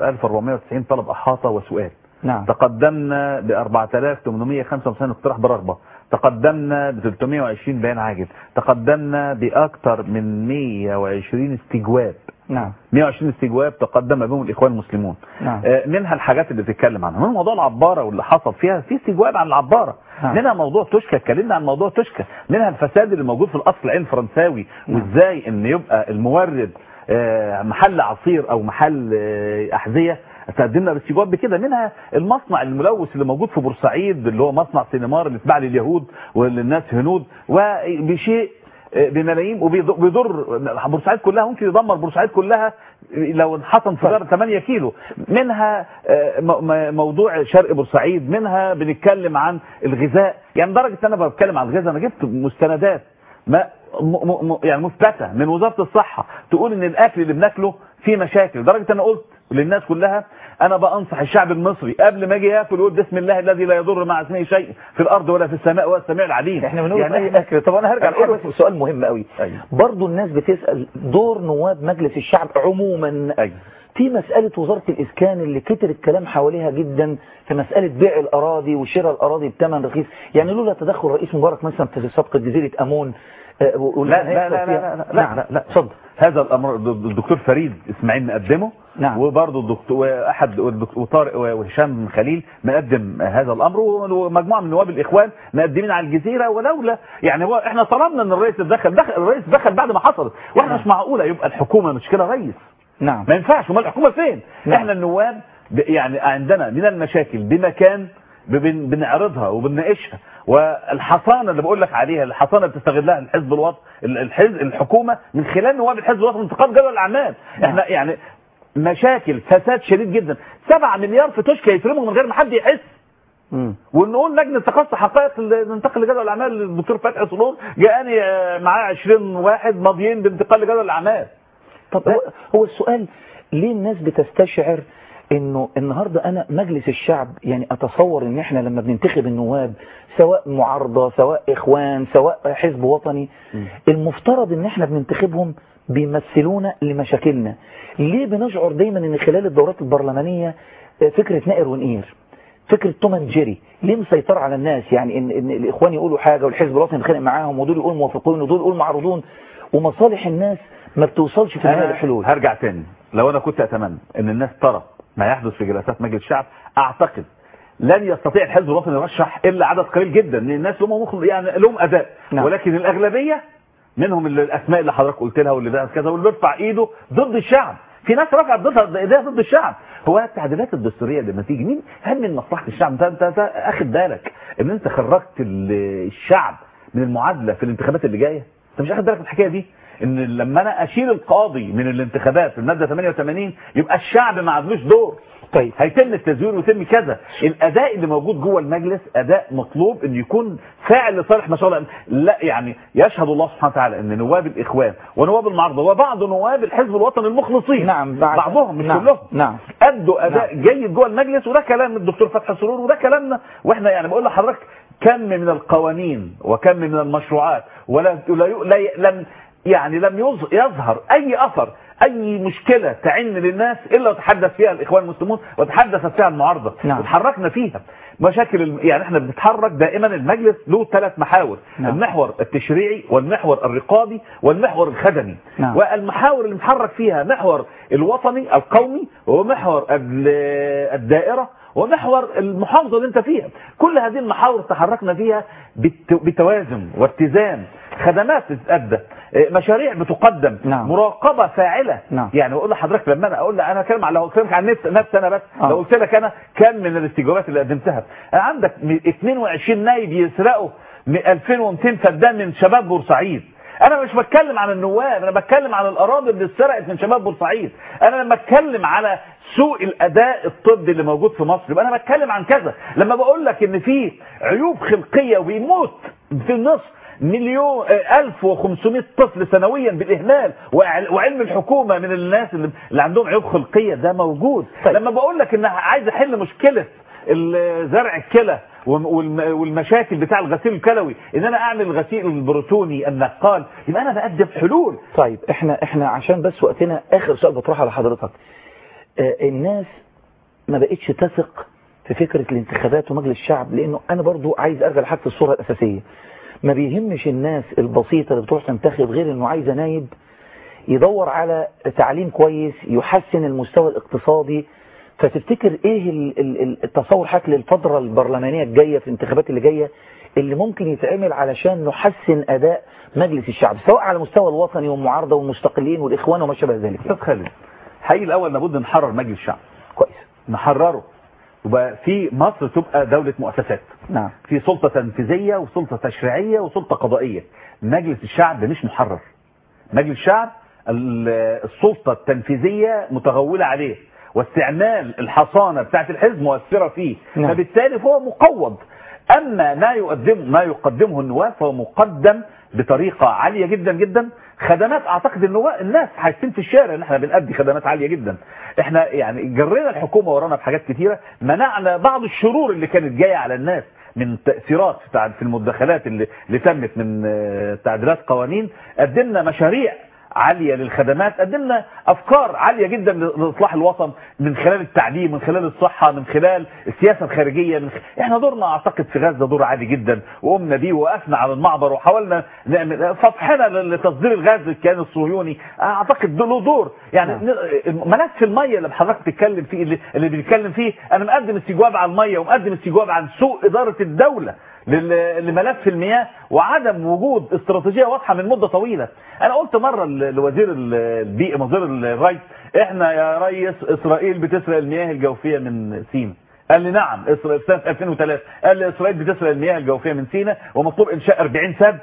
17490 طلب احاطه وسؤال نعم تقدمنا ب 4895 اقتراح برغبه تقدمنا ب 320 بيان عاجل تقدمنا باكثر من 120 استجواب نعم 120 استجواب تقدم بهم الاخوان المسلمون نعم آه، منها الحاجات اللي بتتكلم عنها من موضوع العبارة واللي حصل فيها في استجواب عن العبارة نعم. منها موضوع توشكا اتكلمنا عن موضوع توشكا منها الفساد اللي موجود في الاصل العين الفرنساوي وازاي ان يبقى المورد آه، محل عصير او محل آه، احذية تقدمنا باستجواب بكده منها المصنع الملوث اللي موجود في بورسعيد اللي هو مصنع سينمار اللي اتباع لليهود وللناس هنود وبشيء بملايين وبيضر بورسعيد كلها ممكن يدمر بورسعيد كلها لو انحط انفجار 8 كيلو منها آه، م- م- موضوع شرق بورسعيد منها بنتكلم عن الغذاء يعني درجة ان انا بتكلم عن الغذاء انا جبت مستندات ما م م يعني مثبتة من وزارة الصحة تقول ان الاكل اللي بناكله فيه مشاكل لدرجة انا قلت للناس كلها انا بانصح الشعب المصري قبل ما يجي ياكل يقول بسم الله الذي لا يضر مع اسمه شيء في الارض ولا في السماء ولا السميع العليم احنا بنقول يعني يعني احنا اكل طب انا هرجع أنا لحضرتك في سؤال مهم قوي أيوة. برضو الناس بتسأل دور نواب مجلس الشعب عموما أيوة. في مسألة وزارة الإسكان اللي كتر الكلام حواليها جدا في مسألة بيع الأراضي وشراء الأراضي بثمن رخيص يعني لولا تدخل رئيس مبارك مثلا في صفقة جزيرة أمون آه، و- لا لا لا لا لا لا نعم. لا لا اتفضل هذا الامر الدكتور فريد اسماعيل مقدمه نعم. وبرضه الدكتور واحد والدك- وطارق وهشام خليل مقدم هذا الامر ومجموعه من نواب الاخوان مقدمين على الجزيره ولولا يعني هو احنا طلبنا ان الرئيس يتدخل دخل الرئيس دخل بعد ما حصلت واحنا مش معقوله يبقى الحكومه مش كده رئيس نعم ما ينفعش امال الحكومه فين نعم. احنا النواب ب- يعني عندنا من المشاكل بمكان ب- بن- بنعرضها وبنناقشها والحصانه اللي بقول لك عليها الحصانه اللي بتستغلها الحزب الوطني الحزب الحكومه من خلال نواب الحزب الوطني انتقاد جدول الاعمال احنا يعني مشاكل فساد شديد جدا 7 مليار في توشكا يترموا من غير ما حد يحس ونقول لجنه تقصي حقائق ال- ننتقل لجدول الاعمال الدكتور فتحي صدور جاءني آه، معاه 20 واحد ماضيين بانتقال لجدول الاعمال طب هو, هو السؤال ليه الناس بتستشعر انه النهاردة انا مجلس الشعب يعني اتصور ان احنا لما بننتخب النواب سواء معارضة سواء اخوان سواء حزب وطني المفترض ان احنا بننتخبهم بيمثلونا لمشاكلنا ليه بنشعر دايما ان خلال الدورات البرلمانية آه، فكرة نائر ونقير فكرة توم اند جيري ليه مسيطرة على الناس يعني ان, إن الاخوان يقولوا حاجة والحزب الوطني يتخانق معاهم ودول يقولوا موافقون ودول يقولوا معارضون ومصالح الناس ما بتوصلش في النهاية أنا لحلول هرجع تاني لو انا كنت اتمنى ان الناس ترى ما يحدث في جلسات مجلس الشعب اعتقد لن يستطيع الحزب الوطني يرشح الا عدد قليل جدا من الناس هم مخل... يعني لهم اداء نعم. ولكن الاغلبيه منهم اللي الاسماء اللي حضرتك قلت لها واللي ده كذا واللي بيرفع ايده ضد الشعب في ناس رفعت ضد ايديها ضد الشعب هو التعديلات الدستوريه لما تيجي مين هم من مصلحه الشعب انت انت, انت اخد بالك ان انت خرجت ال- الشعب من المعادله في الانتخابات اللي جايه انت مش اخد بالك من الحكايه دي ان لما انا اشيل القاضي من الانتخابات في الماده 88 يبقى الشعب ما عندوش دور طيب هيتم التزوير ويتم كذا الاداء اللي موجود جوه المجلس اداء مطلوب انه يكون فاعل لصالح مشروع الأمن. لا يعني يشهد الله سبحانه وتعالى ان نواب الاخوان ونواب المعارضه وبعض نواب الحزب الوطني المخلصين نعم بعد- بعضهم مش نعم، كلهم نعم ادوا اداء جيد جوه المجلس وده كلام الدكتور فتحي سرور وده كلامنا واحنا يعني بقول لحضرتك كم من القوانين وكم من المشروعات ولا لا لا لم يعني لم يظ- يظهر اي اثر اي مشكله تعن للناس الا وتحدث فيها الاخوان المسلمون وتحدثت فيها المعارضه نعم. وتحركنا فيها مشاكل الم... يعني احنا بنتحرك دائما المجلس له ثلاث محاور نعم. المحور التشريعي والمحور الرقابي والمحور الخدمي نعم. والمحاور اللي بنتحرك فيها محور الوطني القومي ومحور ال- الدائره ومحور المحافظه اللي انت فيها كل هذه المحاور تحركنا فيها بت- بتوازن واتزان خدمات تتأدى اه، مشاريع بتقدم نعم. مراقبه فاعله نعم. يعني اقول لحضرتك لما انا اقول انا اتكلم على لو اتكلم عن نفس نفسي انا بس آه. لو قلت لك انا كم من الاستجوابات اللي قدمتها أنا عندك م- 22 نايب يسرقوا م- 2200 فدان من شباب بورسعيد انا مش بتكلم عن النواب انا بتكلم عن الاراضي اللي اتسرقت من شباب بورسعيد انا لما اتكلم على سوء الاداء الطبي اللي موجود في مصر يبقى انا بتكلم عن كذا لما بقول لك ان في عيوب خلقيه وبيموت في النص مليون آه، 1500 طفل سنويا بالاهمال وع- وعلم الحكومه من الناس اللي, اللي عندهم عيوب خلقيه ده موجود طيب. لما بقول لك ان عايز احل مشكله ال- زرع الكلى والم- والم- والمشاكل بتاع الغسيل الكلوي ان انا اعمل الغسيل البروتوني النقال يبقى انا بقدم حلول طيب احنا احنا عشان بس وقتنا اخر سؤال بطرحه على حضرتك آه الناس ما بقتش تثق في فكرة الانتخابات ومجلس الشعب لانه انا برضو عايز ارجع لحاجة الصورة الاساسية ما بيهمش الناس البسيطة اللي بتروح تنتخب غير انه عايزة نايب يدور على تعليم كويس يحسن المستوى الاقتصادي فتفتكر ايه ال- ال- ال- التصور حضرتك للفترة البرلمانية الجاية في الانتخابات اللي جاية اللي ممكن يتعمل علشان نحسن اداء مجلس الشعب سواء على المستوى الوطني والمعارضة والمستقلين والاخوان وما شابه ذلك استاذ خالد حقيقي الاول لابد نحرر مجلس الشعب كويس نحرره وبقى في مصر تبقى دولة مؤسسات نعم في سلطة تنفيذية وسلطة تشريعية وسلطة قضائية مجلس الشعب مش محرر مجلس الشعب ال- السلطة التنفيذية متغولة عليه واستعمال الحصانة بتاعت الحزب مؤثرة فيه نعم. فبالتالي فهو مقوض أما ما يقدم ما يقدمه النواب فهو مقدم بطريقة عالية جدا جدا خدمات أعتقد النواب الناس حاسين في الشارع إن احنا بنأدي خدمات عالية جدا احنا يعني جرينا الحكومة ورانا في حاجات كتيرة منعنا بعض الشرور اللي كانت جاية على الناس من تأثيرات بتاع- في المدخلات اللي, اللي تمت من آه، تعديلات قوانين قدمنا مشاريع عالية للخدمات قدمنا أفكار عالية جدا لإصلاح الوطن من خلال التعليم من خلال الصحة من خلال السياسة الخارجية من خ... احنا دورنا أعتقد في غزة دور عالي جدا وقمنا بيه ووقفنا على المعبر وحاولنا نعمل فتحنا لتصدير الغاز الكيان الصهيوني أعتقد ده له دور يعني ن- ملف المية اللي حضرتك بتتكلم فيه اللي, اللي بنتكلم فيه أنا مقدم استجواب عن المية ومقدم استجواب عن سوء إدارة الدولة لل- لملف المياه وعدم وجود استراتيجيه واضحه من مده طويله انا قلت مره ل- لوزير ال- البيئه وزير الري احنا يا ريس اسرائيل بتسرق المياه الجوفيه من سينا قال لي نعم اسرائيل سنه 2003 قال لي اسرائيل بتسرق المياه الجوفيه من سينا ومطلوب انشاء 40 سد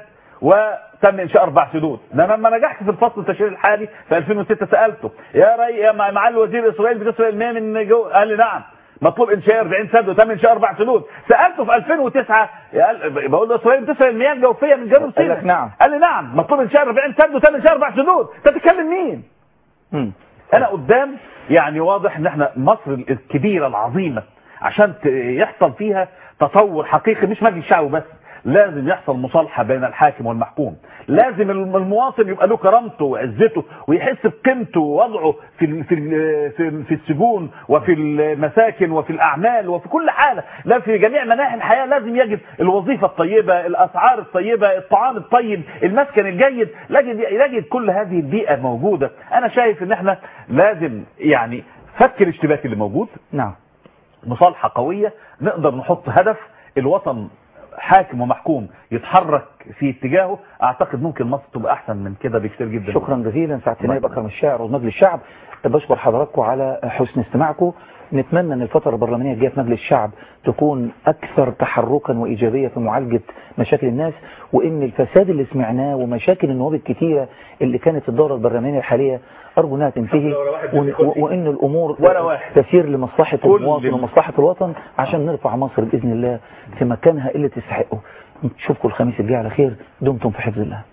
وتم انشاء اربع سدود ده أنا لما نجحت في الفصل التشريعي الحالي في 2006 سالته يا ري يا مع- معالي وزير اسرائيل بتسرق المياه من جو قال لي نعم مطلوب انشاء 40 سد وتم انشاء اربع سدود سالته في 2009 قال بقول له اسرائيل بتسرق المياه الجوفيه من جنوب قال لك سيناء نعم. قال لي نعم مطلوب انشاء 40 سد وتم انشاء اربع سدود انت بتتكلم مين مم. انا قدام يعني واضح ان احنا مصر الكبيره العظيمه عشان ت- يحصل فيها تطور حقيقي مش مجلس شعبي بس لازم يحصل مصالحة بين الحاكم والمحكوم لازم الم- المواطن يبقى له كرامته وعزته ويحس بقيمته ووضعه في ال- في ال- في في السجون وفي المساكن وفي الاعمال وفي كل حاله لا في جميع مناحي الحياه لازم يجد الوظيفه الطيبه الاسعار الطيبه الطعام الطيب المسكن الجيد يجد يجد كل هذه البيئه موجوده انا شايف ان احنا لازم يعني فك الاشتباك اللي موجود نعم مصالحة قوية نقدر نحط هدف الوطن حاكم ومحكوم يتحرك في اتجاهه اعتقد ممكن مصر تبقى احسن من كده بكتير جدا شكرا جزيلا سعاده النائب اكرم الشاعر ومجلس الشعب بشكر حضراتكم على حسن استماعكم نتمنى ان الفتره البرلمانيه الجايه في مجلس الشعب تكون اكثر تحركا وايجابيه في معالجه مشاكل الناس وان الفساد اللي سمعناه ومشاكل النواب الكتيره اللي كانت في الدوره البرلمانيه الحاليه ارجو انها تنتهي وإن- وان الامور ولا واحد. تسير لمصلحه كل المواطن ال- ومصلحه الوطن عشان نرفع مصر باذن الله في مكانها اللي تستحقه نشوفكم الخميس الجاي على خير دمتم في حفظ الله